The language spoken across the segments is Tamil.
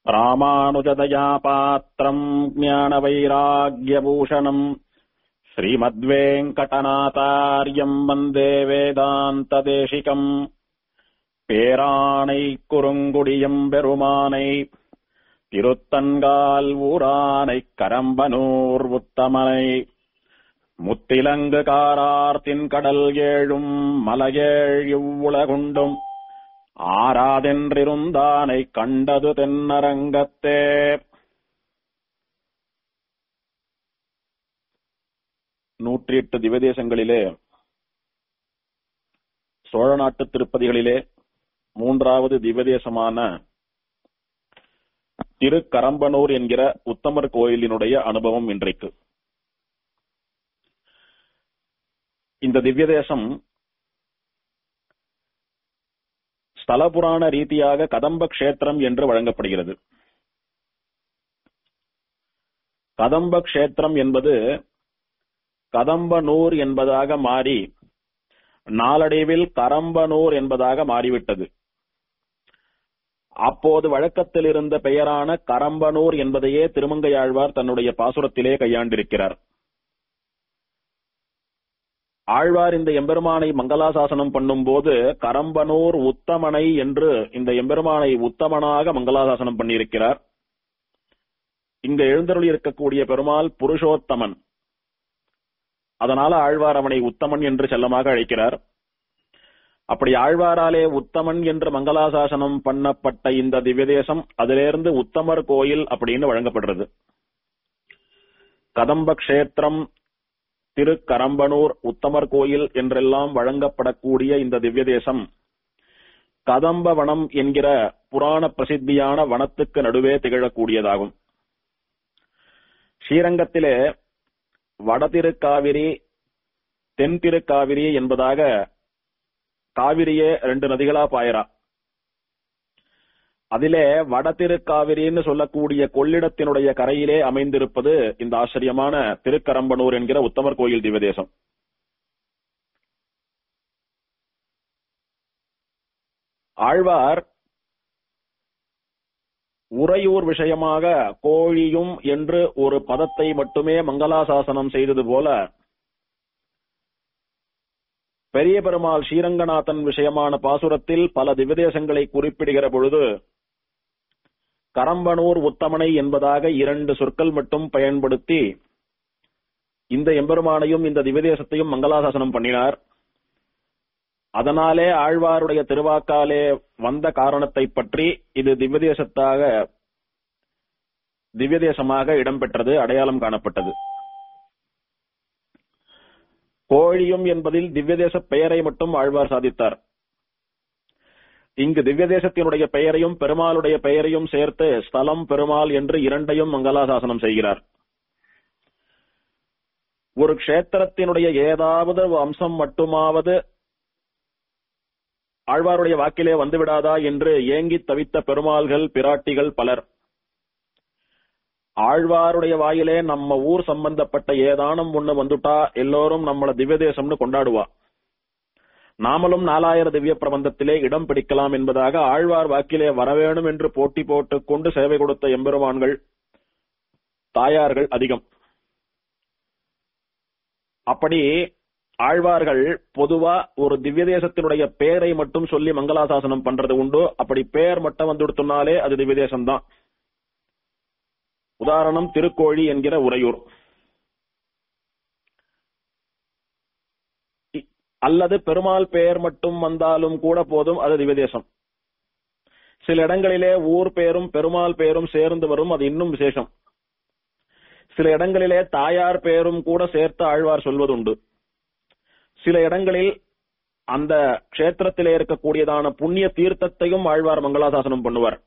ராமானுஜதயா பாத்திரம் ஞானவைராகியபூஷணம் ஸ்ரீமத்வேங்கடநாதாரியம் வந்தே வேதாந்ததேசிகம் பேரானை குறுங்குடியம் பெருமானை திருத்தன்கால் ஊரானை கரம்பனூர் உத்தமனை முத்திலங்கு காரார்த்தின் கடல் ஏழும் மலையேழ் இவ்வுலகுண்டும் ஆராதென்றிருந்தானை கண்டது தென்னரங்கத்தே நூற்றி எட்டு திவதேசங்களிலே சோழ நாட்டு திருப்பதிகளிலே மூன்றாவது திவதேசமான திருக்கரம்பனூர் என்கிற உத்தமர் கோயிலினுடைய அனுபவம் இன்றைக்கு இந்த திவ்யதேசம் ஸ்தலபுராண ரீதியாக கதம்ப கஷேத்திரம் என்று வழங்கப்படுகிறது கதம்ப கஷேத்திரம் என்பது கதம்பனூர் என்பதாக மாறி நாளடைவில் கரம்பனூர் என்பதாக மாறிவிட்டது அப்போது வழக்கத்தில் இருந்த பெயரான கரம்பனூர் என்பதையே திருமங்கையாழ்வார் தன்னுடைய பாசுரத்திலே கையாண்டிருக்கிறார் ஆழ்வார் இந்த எம்பெருமானை மங்களாசாசனம் பண்ணும்போது கரம்பனூர் உத்தமனை என்று இந்த எம்பெருமானை உத்தமனாக மங்களாசாசனம் பண்ணியிருக்கிறார் இங்க எழுந்தருளி இருக்கக்கூடிய பெருமாள் புருஷோத்தமன் அதனால ஆழ்வார் அவனை உத்தமன் என்று செல்லமாக அழைக்கிறார் அப்படி ஆழ்வாராலே உத்தமன் என்று மங்களாசாசனம் பண்ணப்பட்ட இந்த திவ்யதேசம் அதிலிருந்து உத்தமர் கோயில் அப்படின்னு வழங்கப்படுறது கதம்ப கஷேத்திரம் திருக்கரம்பனூர் உத்தமர் கோயில் என்றெல்லாம் வழங்கப்படக்கூடிய இந்த திவ்யதேசம் கதம்ப வனம் என்கிற புராண பிரசித்தியான வனத்துக்கு நடுவே திகழக்கூடியதாகும் ஸ்ரீரங்கத்திலே வடதிருக்காவிரி தென் திருக்காவிரி என்பதாக காவிரியே ரெண்டு நதிகளா பாயரா அதிலே வடதிருக்காவிரின்னு சொல்லக்கூடிய கொள்ளிடத்தினுடைய கரையிலே அமைந்திருப்பது இந்த ஆச்சரியமான திருக்கரம்பனூர் என்கிற உத்தமர் கோயில் திவதேசம் ஆழ்வார் உறையூர் விஷயமாக கோழியும் என்று ஒரு பதத்தை மட்டுமே மங்களாசாசனம் செய்தது போல பெரிய பெருமாள் ஸ்ரீரங்கநாதன் விஷயமான பாசுரத்தில் பல திவதேசங்களை குறிப்பிடுகிற பொழுது கரம்பனூர் உத்தமனை என்பதாக இரண்டு சொற்கள் மட்டும் பயன்படுத்தி இந்த எம்பெருமானையும் இந்த திவதேசத்தையும் மங்களாசாசனம் பண்ணினார் அதனாலே ஆழ்வாருடைய திருவாக்காலே வந்த காரணத்தை பற்றி இது திவ்யதேசத்தாக திவ்யதேசமாக இடம்பெற்றது அடையாளம் காணப்பட்டது கோழியும் என்பதில் திவ்யதேச பெயரை மட்டும் ஆழ்வார் சாதித்தார் இங்கு திவ்யதேசத்தினுடைய பெயரையும் பெருமாளுடைய பெயரையும் சேர்த்து ஸ்தலம் பெருமாள் என்று இரண்டையும் மங்களாசாசனம் செய்கிறார் ஒரு க்ஷேத்திரத்தினுடைய ஏதாவது அம்சம் மட்டுமாவது ஆழ்வாருடைய வாக்கிலே வந்துவிடாதா என்று ஏங்கி தவித்த பெருமாள்கள் பிராட்டிகள் பலர் ஆழ்வாருடைய வாயிலே நம்ம ஊர் சம்பந்தப்பட்ட ஏதானும் ஒண்ணு வந்துட்டா எல்லோரும் நம்மள திவ்யதேசம்னு கொண்டாடுவா நாமளும் நாலாயிர திவ்ய பிரபந்தத்திலே இடம் பிடிக்கலாம் என்பதாக ஆழ்வார் வாக்கிலே வரவேணும் என்று போட்டி போட்டுக் கொண்டு சேவை கொடுத்த எம்பெருமான்கள் தாயார்கள் அதிகம் அப்படி ஆழ்வார்கள் பொதுவா ஒரு திவ்ய தேசத்தினுடைய பெயரை மட்டும் சொல்லி மங்களாசாசனம் பண்றது உண்டு அப்படி பெயர் மட்டும் வந்துடுத்துனாலே அது திவ்ய தேசம்தான் உதாரணம் திருக்கோழி என்கிற உறையூர் அல்லது பெருமாள் பெயர் மட்டும் வந்தாலும் கூட போதும் அது திவ்யதேசம் சில இடங்களிலே ஊர் பெயரும் பெருமாள் பெயரும் சேர்ந்து வரும் அது இன்னும் விசேஷம் சில இடங்களிலே தாயார் பெயரும் கூட சேர்த்து ஆழ்வார் சொல்வதுண்டு சில இடங்களில் அந்த க்ஷேத்திரத்திலே இருக்கக்கூடியதான புண்ணிய தீர்த்தத்தையும் ஆழ்வார் மங்களாசாசனம் பண்ணுவார்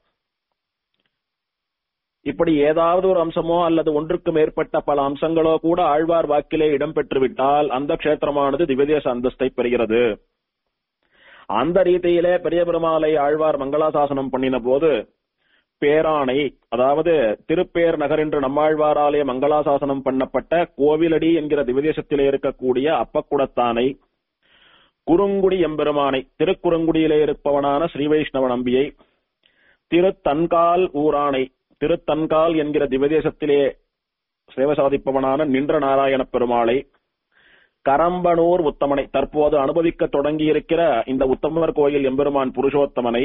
இப்படி ஏதாவது ஒரு அம்சமோ அல்லது ஒன்றுக்கு மேற்பட்ட பல அம்சங்களோ கூட ஆழ்வார் வாக்கிலே இடம்பெற்றுவிட்டால் அந்த க்ஷேத்திரமானது திவ்யதேச அந்தஸ்தை பெறுகிறது அந்த ரீதியிலே பெரிய பெருமாளை ஆழ்வார் மங்களாசாசனம் பண்ணின போது பேராணை அதாவது திருப்பேர் நகர் என்று நம்மாழ்வாராலே மங்களாசாசனம் பண்ணப்பட்ட கோவிலடி என்கிற திவதேசத்திலே இருக்கக்கூடிய அப்பக்குடத்தானை குறுங்குடி எம்பெருமானை திருக்குறுங்குடியிலே இருப்பவனான ஸ்ரீ வைஷ்ணவ நம்பியை திருத்தன்கால் ஊரானை திருத்தன்கால் என்கிற திவதேசத்திலே சேவை சாதிப்பவனான நின்ற நாராயண பெருமாளை கரம்பனூர் உத்தமனை தற்போது அனுபவிக்க தொடங்கியிருக்கிற இந்த உத்தமர் கோயில் எம்பெருமான் புருஷோத்தமனை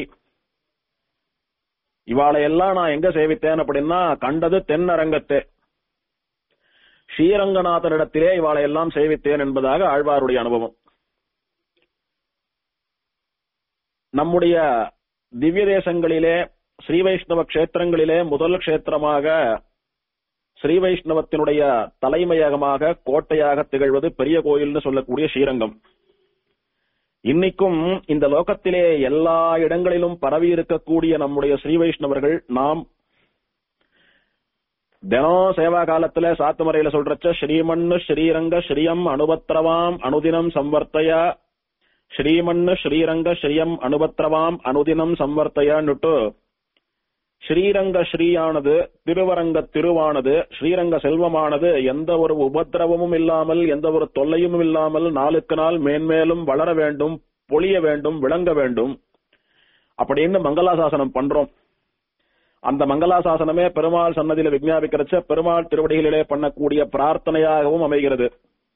இவாளை எல்லாம் நான் எங்க சேவித்தேன் அப்படின்னா கண்டது தென்னரங்கத்தே ஸ்ரீரங்கநாதனிடத்திலே இவாளை எல்லாம் சேவித்தேன் என்பதாக ஆழ்வாருடைய அனுபவம் நம்முடைய திவ்ய தேசங்களிலே ஸ்ரீ வைஷ்ணவ கஷேத்திரங்களிலே முதல் கஷேத்திரமாக ஸ்ரீ வைஷ்ணவத்தினுடைய தலைமையகமாக கோட்டையாக திகழ்வது பெரிய கோயில்னு சொல்லக்கூடிய ஸ்ரீரங்கம் இன்னைக்கும் இந்த லோகத்திலே எல்லா இடங்களிலும் பரவி இருக்கக்கூடிய நம்முடைய ஸ்ரீ வைஷ்ணவர்கள் நாம் தினம் சேவா காலத்துல சாத்துமறையில சொல்றச்ச ஸ்ரீமண்ணு ஸ்ரீரங்க ஸ்ரீயம் அனுபத்திரவாம் அனுதினம் சம்வர்த்தய ஸ்ரீமண்ணு ஸ்ரீரங்க ஸ்ரீயம் அனுபத்திரவாம் அனுதினம் சம்வர்த்தயன்னுட்டு ஸ்ரீரங்க ஸ்ரீயானது திருவரங்க திருவானது ஸ்ரீரங்க செல்வமானது எந்த ஒரு உபத்திரவமும் இல்லாமல் எந்த ஒரு தொல்லையும் இல்லாமல் நாளுக்கு நாள் மேன்மேலும் வளர வேண்டும் பொழிய வேண்டும் விளங்க வேண்டும் அப்படின்னு மங்களாசாசனம் பண்றோம் அந்த மங்களாசாசனமே பெருமாள் சன்னதியில விஞ்ஞாபிக்கிறச்ச பெருமாள் திருவடிகளிலே பண்ணக்கூடிய பிரார்த்தனையாகவும் அமைகிறது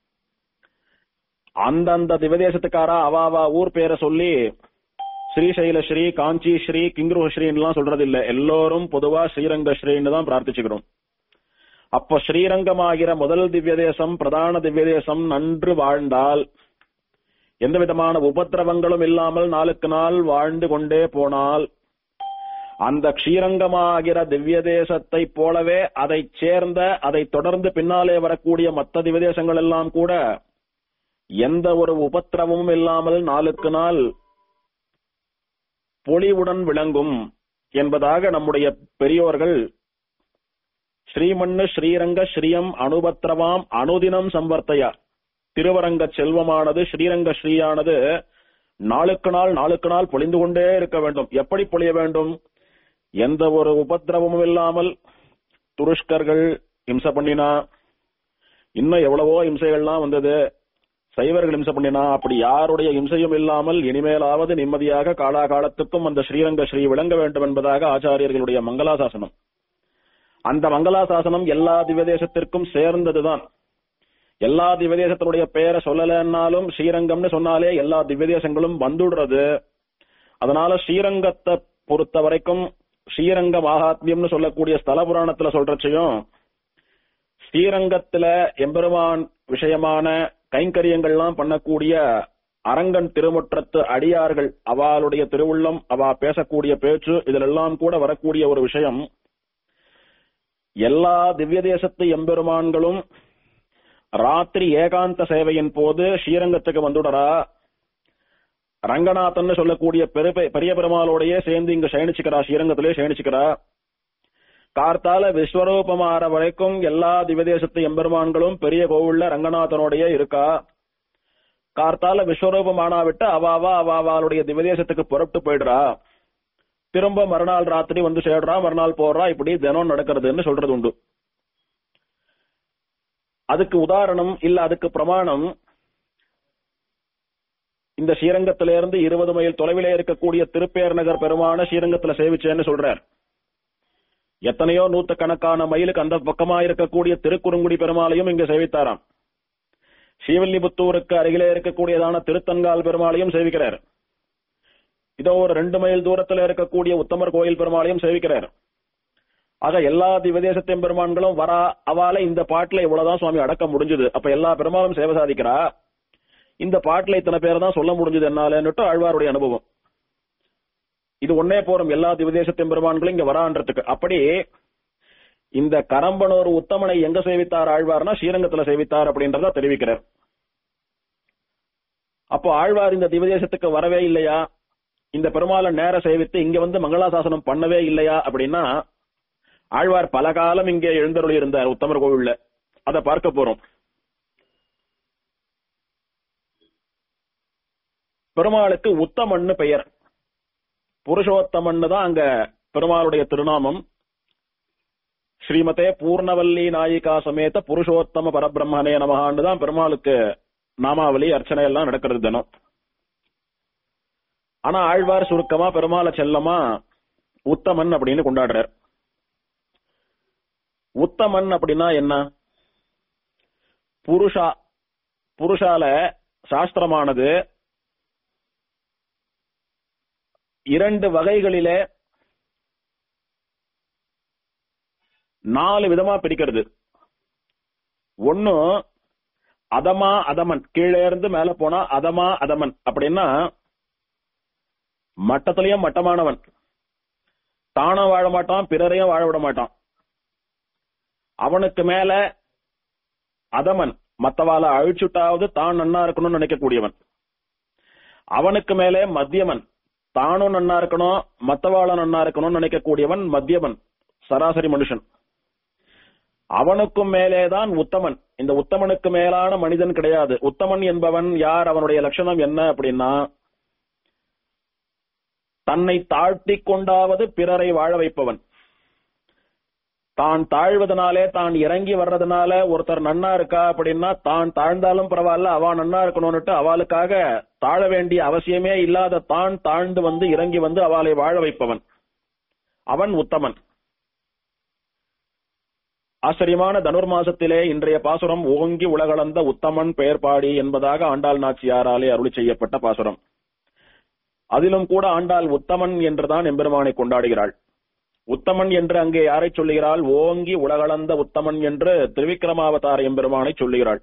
அந்தந்த திவதேசத்துக்காரா அவாவா ஊர் பேரை சொல்லி ஸ்ரீசைல ஸ்ரீ காஞ்சி ஸ்ரீ கிங்குருஹ ஸ்ரீன்லாம் சொல்றது இல்ல எல்லோரும் பொதுவா ஸ்ரீரங்க ஸ்ரீன்னு தான் பிரார்த்திச்சுக்கிறோம் அப்ப ஸ்ரீரங்கமாகிற முதல் திவ்ய தேசம் பிரதான திவ்ய தேசம் நன்று வாழ்ந்தால் எந்த விதமான உபத்திரவங்களும் இல்லாமல் நாளுக்கு நாள் வாழ்ந்து கொண்டே போனால் அந்த க்ஷீரங்கமாகிற திவ்ய தேசத்தை போலவே அதை சேர்ந்த அதை தொடர்ந்து பின்னாலே வரக்கூடிய மற்ற திவ்ய தேசங்கள் எல்லாம் கூட எந்த ஒரு உபத்திரவமும் இல்லாமல் நாளுக்கு நாள் பொலிவுடன் விளங்கும் என்பதாக நம்முடைய பெரியோர்கள் ஸ்ரீமண்ணு ஸ்ரீரங்க ஸ்ரீயம் அனுபத்திரவாம் அனுதினம் சம்பர்த்தையா திருவரங்க செல்வமானது ஸ்ரீரங்க ஸ்ரீயானது நாளுக்கு நாள் நாளுக்கு நாள் பொழிந்து கொண்டே இருக்க வேண்டும் எப்படி பொழிய வேண்டும் எந்த ஒரு உபத்திரவமும் இல்லாமல் துருஷ்கர்கள் இம்சை பண்ணினா இன்னும் எவ்வளவோ இம்சைகள்லாம் வந்தது சைவர்கள் இம்சை பண்ணினா அப்படி யாருடைய இம்சையும் இல்லாமல் இனிமேலாவது நிம்மதியாக காலாகாலத்துக்கும் அந்த ஸ்ரீரங்க ஸ்ரீ விளங்க வேண்டும் என்பதாக ஆச்சாரியர்களுடைய மங்களாசாசனம் அந்த மங்களாசாசனம் எல்லா திவதேசத்திற்கும் சேர்ந்ததுதான் எல்லா திவதேசத்தினுடைய பெயரை சொல்லலைன்னாலும் ஸ்ரீரங்கம்னு சொன்னாலே எல்லா திவ்யதேசங்களும் வந்துடுறது அதனால ஸ்ரீரங்கத்தை பொறுத்த வரைக்கும் ஸ்ரீரங்க மகாத்மியம்னு சொல்லக்கூடிய ஸ்தல புராணத்துல சொல்றச்சையும் ஸ்ரீரங்கத்துல எம்பெருமான் விஷயமான கைங்கரியங்கள்லாம் பண்ணக்கூடிய அரங்கன் திருமுற்றத்து அடியார்கள் அவளுடைய திருவுள்ளம் அவ பேசக்கூடிய பேச்சு இதிலெல்லாம் கூட வரக்கூடிய ஒரு விஷயம் எல்லா திவ்ய தேசத்து எம்பெருமான்களும் ராத்திரி ஏகாந்த சேவையின் போது ஸ்ரீரங்கத்துக்கு வந்துடறா ரங்கநாதன் சொல்லக்கூடிய பெருப- பெரிய பெருமாளோடயே சேர்ந்து இங்க சயனிச்சுக்கிறா ஸ்ரீரங்கத்திலே சயனிச்சுக்கிறா கார்த்தால விஸ்வரூபமாற வரைக்கும் எல்லா திவதேசத்து எம்பெருமான்களும் பெரிய கோவில்ல ரங்கநாதனோடயே இருக்கா கார்த்தால விஸ்வரூபமானா விட்டு அவாவா அவாவாளுடைய திவதேசத்துக்கு புறப்பட்டு போயிடுறா திரும்ப மறுநாள் ராத்திரி வந்து சேர்றா மறுநாள் போறா இப்படி தினம் நடக்கிறதுன்னு சொல்றது உண்டு அதுக்கு உதாரணம் இல்ல அதுக்கு பிரமாணம் இந்த ஸ்ரீரங்கத்திலிருந்து இருபது மைல் தொலைவிலே இருக்கக்கூடிய திருப்பேர் நகர் பெருமான ஸ்ரீரங்கத்துல சேவிச்சேன்னு சொல்றார் எத்தனையோ நூத்துக்கணக்கான மைலுக்கு அந்த பக்கமா இருக்கக்கூடிய திருக்குறுங்குடி பெருமாளையும் இங்க சேவித்தாராம் ஸ்ரீவில்லிபுத்தூருக்கு அருகிலே இருக்கக்கூடியதான திருத்தன்கால் பெருமாளையும் சேவிக்கிறார் இதோ ஒரு ரெண்டு மைல் தூரத்துல இருக்கக்கூடிய உத்தமர் கோயில் பெருமாளையும் சேவிக்கிறார் ஆக எல்லா திவதேசத்தின் பெருமான்களும் வரா அவால இந்த பாட்டுல இவ்வளவுதான் சுவாமி அடக்க முடிஞ்சது அப்ப எல்லா பெருமாளும் சேவை சாதிக்கிறா இந்த பாட்டுல இத்தனை பேர் தான் சொல்ல முடிஞ்சது என்னாலன்னுட்டு ஆழ்வாருடைய அனுபவம் இது ஒன்னே போறோம் எல்லா திவதேசத்தின் பெருமான்களும் இங்க வரான்றதுக்கு அப்படி இந்த கரம்பனூர் உத்தமனை எங்க சேவித்தார் ஆழ்வார்னா ஸ்ரீரங்கத்துல சேவித்தார் அப்படின்றத தெரிவிக்கிறார் அப்போ ஆழ்வார் இந்த திவதேசத்துக்கு வரவே இல்லையா இந்த பெருமாளை நேர சேவித்து இங்க வந்து மங்களாசாசனம் பண்ணவே இல்லையா அப்படின்னா ஆழ்வார் பல காலம் இங்கே எழுந்தருளி இருந்தார் உத்தமர் கோவில்ல அதை பார்க்க போறோம் பெருமாளுக்கு உத்தமன்னு பெயர் புருஷோத்தமன்னு தான் அங்க பெருமாளுடைய திருநாமம் ஸ்ரீமதே பூர்ணவல்லி நாயிகா சமேத புருஷோத்தம பரபிரம்மனே நமகான்னு தான் பெருமாளுக்கு நாமாவளி அர்ச்சனை எல்லாம் நடக்கிறது தினம் ஆனா ஆழ்வார் சுருக்கமா பெருமாளை செல்லமா உத்தமன் அப்படின்னு கொண்டாடுறார் உத்தமன் அப்படின்னா என்ன புருஷா புருஷால சாஸ்திரமானது இரண்டு வகைகளிலே நாலு விதமா பிரிக்கிறது ஒன்னு அதமா அதமன் கீழே இருந்து மேல போனா அதமா அதமன் அப்படின்னா மட்டத்திலையும் மட்டமானவன் தானும் வாழ மாட்டான் பிறரையும் வாழ விட மாட்டான் அவனுக்கு மேல அதமன் மத்தவால அழிச்சுட்டாவது தான் நன்னா இருக்கணும்னு நினைக்கக்கூடியவன் அவனுக்கு மேலே மத்தியமன் தானும் நன்னா இருக்கணும் மத்தவாள நன்னா இருக்கணும்னு நினைக்கக்கூடியவன் மத்தியமன் சராசரி மனுஷன் அவனுக்கும் மேலேதான் உத்தமன் இந்த உத்தமனுக்கு மேலான மனிதன் கிடையாது உத்தமன் என்பவன் யார் அவனுடைய லட்சணம் என்ன அப்படின்னா தன்னை தாழ்த்தி கொண்டாவது பிறரை வாழ வைப்பவன் தான் தாழ்வதனாலே தான் இறங்கி வர்றதுனால ஒருத்தர் நன்னா இருக்கா அப்படின்னா தான் தாழ்ந்தாலும் பரவாயில்ல அவ நன்னா இருக்கணும்னுட்டு அவளுக்காக தாழ வேண்டிய அவசியமே இல்லாத தான் தாழ்ந்து வந்து இறங்கி வந்து அவளை வாழ வைப்பவன் அவன் உத்தமன் ஆச்சரியமான தனுர் மாசத்திலே இன்றைய பாசுரம் ஓங்கி உலகளந்த உத்தமன் பெயர் பாடி என்பதாக ஆண்டாள் நாச்சியாராலே அருளி செய்யப்பட்ட பாசுரம் அதிலும் கூட ஆண்டாள் உத்தமன் என்றுதான் எம்பெருமானை கொண்டாடுகிறாள் உத்தமன் என்று அங்கே யாரை சொல்லுகிறாள் ஓங்கி உலகளந்த உத்தமன் என்று திருவிக்கிரமாவதார எம்பெருமானை சொல்லுகிறாள்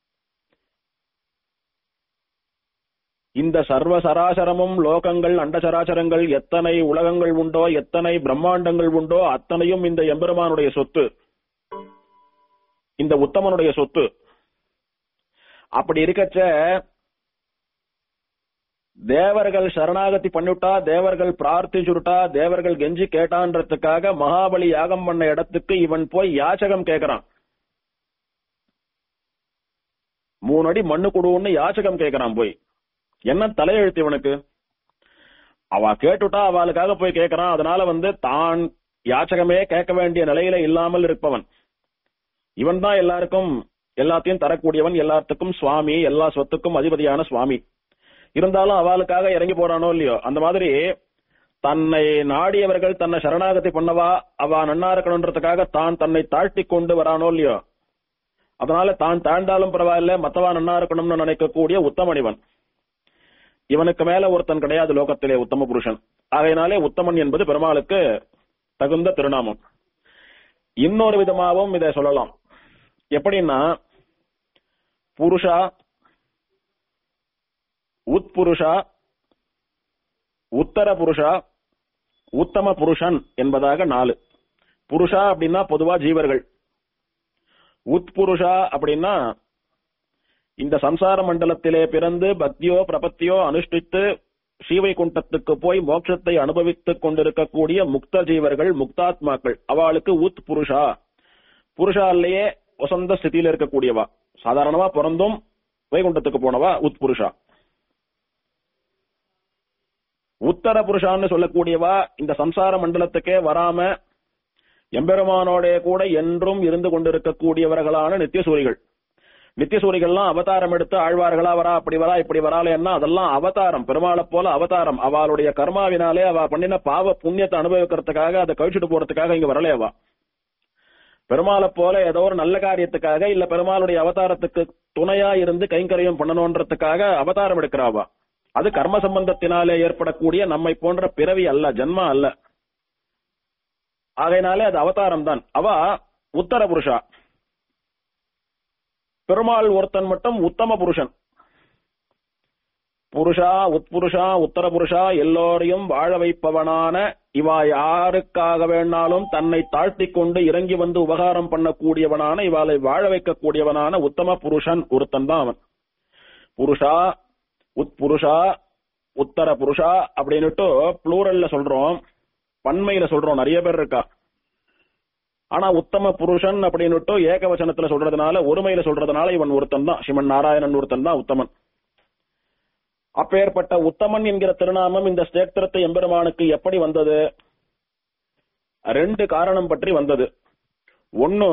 இந்த சர்வ சராசரமும் லோகங்கள் அண்டசராசரங்கள் எத்தனை உலகங்கள் உண்டோ எத்தனை பிரம்மாண்டங்கள் உண்டோ அத்தனையும் இந்த எம்பெருமானுடைய சொத்து இந்த உத்தமனுடைய சொத்து அப்படி இருக்கச்ச தேவர்கள் சரணாகதி பண்ணிவிட்டா தேவர்கள் பிரார்த்திச்சுட்டா தேவர்கள் கெஞ்சி கேட்டான்றதுக்காக மகாபலி யாகம் பண்ண இடத்துக்கு இவன் போய் யாச்சகம் கேக்குறான் மூணு அடி மண்ணு கொடுன்னு யாச்சகம் கேக்குறான் போய் என்ன தலையெழுத்து இவனுக்கு அவ கேட்டுட்டா அவளுக்காக போய் கேக்குறான் அதனால வந்து தான் யாச்சகமே கேட்க வேண்டிய நிலையில இல்லாமல் இருப்பவன் இவன் தான் எல்லாருக்கும் எல்லாத்தையும் தரக்கூடியவன் எல்லாத்துக்கும் சுவாமி எல்லா சொத்துக்கும் அதிபதியான சுவாமி இருந்தாலும் அவளுக்காக இறங்கி போறானோ இல்லையோ அந்த மாதிரி தன்னை நாடியவர்கள் தன்னை சரணாகதி பண்ணவா அவ நன்னா இருக்கணுன்றதுக்காக தான் தன்னை தாழ்த்தி கொண்டு வரானோ இல்லையோ அதனால தான் தாழ்ந்தாலும் பரவாயில்ல மத்தவா நன்னா இருக்கணும்னு நினைக்கக்கூடிய உத்தமனிவன் இவனுக்கு மேல ஒருத்தன் கிடையாது லோகத்திலே உத்தம புருஷன் ஆகையினாலே உத்தமன் என்பது பெருமாளுக்கு தகுந்த திருநாமம் இன்னொரு விதமாகவும் இதை சொல்லலாம் எப்படின்னா புருஷா உட்புருஷா உத்தர புருஷா உத்தம புருஷன் என்பதாக நாலு புருஷா அப்படின்னா பொதுவா ஜீவர்கள் உட்புருஷா அப்படின்னா இந்த சம்சார மண்டலத்திலே பிறந்து பக்தியோ பிரபத்தியோ அனுஷ்டித்து ஸ்ரீவைகுண்டத்துக்கு போய் மோட்சத்தை அனுபவித்துக் கொண்டிருக்கக்கூடிய முக்த ஜீவர்கள் முக்தாத்மாக்கள் அவளுக்கு உத் புருஷா புருஷாலேயே வசந்த ஸ்திதியில இருக்கக்கூடியவா சாதாரணமா பிறந்தும் வைகுண்டத்துக்கு போனவா உத் புருஷா உத்தர புருஷான்னு சொல்லக்கூடியவா இந்த சம்சார மண்டலத்துக்கே வராம எம்பெருமானோட கூட என்றும் இருந்து கொண்டிருக்கக்கூடியவர்களான நித்தியசூரிகள் நித்தியசூரிகள்லாம் அவதாரம் எடுத்து ஆழ்வார்களா வரா அப்படி வரா இப்படி வராலேன்னா அதெல்லாம் அவதாரம் பெருமாளை போல அவதாரம் அவளுடைய கர்மாவினாலே அவ பண்ணின பாவ புண்ணியத்தை அனுபவிக்கிறதுக்காக அதை கழிச்சுட்டு போறதுக்காக இங்க வரலையவா பெருமாளை போல ஏதோ ஒரு நல்ல காரியத்துக்காக இல்ல பெருமாளுடைய அவதாரத்துக்கு துணையா இருந்து கைங்கரியம் பண்ணணுன்றதுக்காக அவதாரம் எடுக்கிறாவா அது கர்ம சம்பந்தத்தினாலே ஏற்படக்கூடிய நம்மை போன்ற பிறவி அல்ல ஜன்மா அல்ல ஆகையினாலே அது அவதாரம் தான் அவ உத்தர புருஷா பெருமாள் ஒருத்தன் மட்டும் உத்தம புருஷன் புருஷா உட்புருஷா உத்தர புருஷா எல்லோரையும் வாழ வைப்பவனான இவா யாருக்காக வேணாலும் தன்னை தாழ்த்தி கொண்டு இறங்கி வந்து உபகாரம் பண்ணக்கூடியவனான இவாளை வாழ வைக்கக்கூடியவனான உத்தம புருஷன் ஒருத்தன் தான் அவன் புருஷா உட்புருஷா உத்தர புருஷா அப்படின்னுட்டு ப்ளூரல்ல சொல்றோம் பன்மையில சொல்றோம் நிறைய பேர் இருக்கா ஆனா உத்தம புருஷன் அப்படின்னுட்டு ஏகவசனத்துல சொல்றதுனால ஒருமையில சொல்றதுனால இவன் ஒருத்தன் தான் சிவன் நாராயணன் ஒருத்தன் தான் உத்தமன் அப்பேற்பட்ட உத்தமன் என்கிற திருநாமம் இந்த ஸ்தேத்திரத்தை எம்பெருமானுக்கு எப்படி வந்தது ரெண்டு காரணம் பற்றி வந்தது ஒன்னு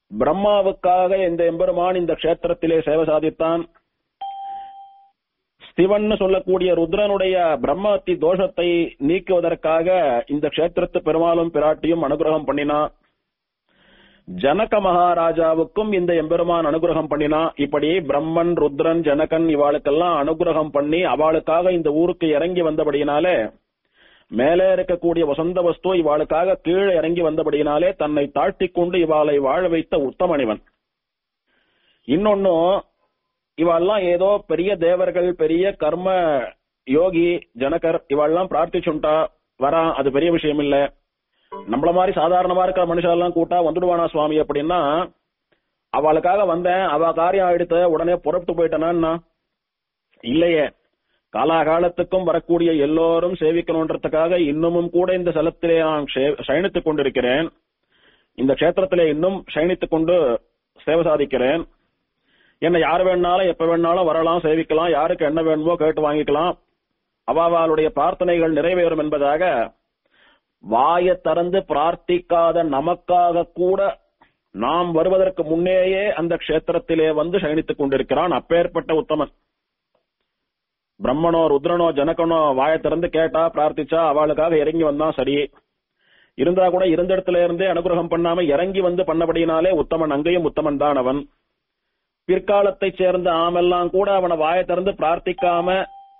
பிரம்மாவுக்காக இந்த எம்பெருமான் இந்த கஷேத்திரத்திலே சேவை சாதித்தான் சிவன் சொல்லக்கூடிய ருத்ரனுடைய பிரம்மத்தி தோஷத்தை நீக்குவதற்காக இந்த கஷேத்திரத்து பெருமாளும் பிராட்டியும் அனுகிரகம் பண்ணினா ஜனக மகாராஜாவுக்கும் இந்த எம்பெருமான் அனுகிரகம் பண்ணினா இப்படி பிரம்மன் ருத்ரன் ஜனகன் இவாளுக்கெல்லாம் அனுகிரகம் பண்ணி அவளுக்காக இந்த ஊருக்கு இறங்கி வந்தபடியினாலே மேலே இருக்கக்கூடிய வசந்த வஸ்து இவாளுக்காக கீழே இறங்கி வந்தபடியினாலே தன்னை தாழ்த்திக் கொண்டு இவாளை வாழ வைத்த உத்தமனிவன் இன்னொன்னும் இவாள்லாம் ஏதோ பெரிய தேவர்கள் பெரிய கர்ம யோகி ஜனகர் இவாள்லாம் பிரார்த்திச்சுட்டா வரா அது பெரிய விஷயம் இல்ல நம்மள மாதிரி சாதாரணமா இருக்கிற மனுஷாலாம் கூட்டா வந்துடுவானா சுவாமி அப்படின்னா அவளுக்காக வந்தேன் அவ காரியம் ஆயிடுத்த உடனே புறப்பட்டு போயிட்டனா இல்லையே காலாகாலத்துக்கும் வரக்கூடிய எல்லோரும் சேவிக்கணுன்றதுக்காக இன்னமும் கூட இந்த ஸ்தலத்திலே நான் சே- சயனித்துக் கொண்டிருக்கிறேன் இந்த க்ஷேத்திரத்திலே இன்னும் சயனித்துக் கொண்டு சேவை சாதிக்கிறேன் என்ன யார் வேணாலும் எப்ப வேணாலும் வரலாம் சேவிக்கலாம் யாருக்கு என்ன வேணுமோ கேட்டு வாங்கிக்கலாம் அவாவாளுடைய பிரார்த்தனைகள் நிறைவேறும் என்பதாக வாயை திறந்து பிரார்த்திக்காத நமக்காக கூட நாம் வருவதற்கு முன்னேயே அந்த க்ஷேத்திரத்திலே வந்து சயனித்துக் கொண்டிருக்கிறான் அப்பேற்பட்ட உத்தமன் பிரம்மனோ ருத்ரனோ ஜனகனோ வாயை திறந்து கேட்டா பிரார்த்திச்சா அவளுக்காக இறங்கி வந்தா சரி இருந்தா கூட இருந்த இடத்துல இருந்தே அனுகிரகம் பண்ணாம இறங்கி வந்து பண்ணபடினாலே உத்தமன் அங்கேயும் உத்தமன் தான் அவன் பிற்காலத்தைச் சேர்ந்த ஆமெல்லாம் கூட அவனை வாயை திறந்து பிரார்த்திக்காம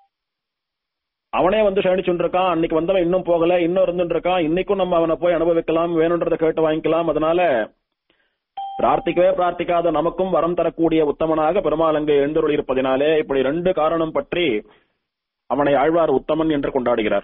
அவனே வந்து சயனிச்சுட்டு இருக்கான் அன்னைக்கு வந்தவன் இன்னும் போகல இன்னும் இருந்துட்டு இருக்கான் இன்னைக்கும் நம்ம அவனை போய் அனுபவிக்கலாம் வேணுன்றதை கேட்டு வாங்கிக்கலாம் அதனால பிரார்த்திக்கவே பிரார்த்திக்காத நமக்கும் வரம் தரக்கூடிய உத்தமனாக பெருமாள் அங்கே எழுந்தருள் இருப்பதினாலே இப்படி ரெண்டு காரணம் பற்றி அவனை ஆழ்வார் உத்தமன் என்று கொண்டாடுகிறார்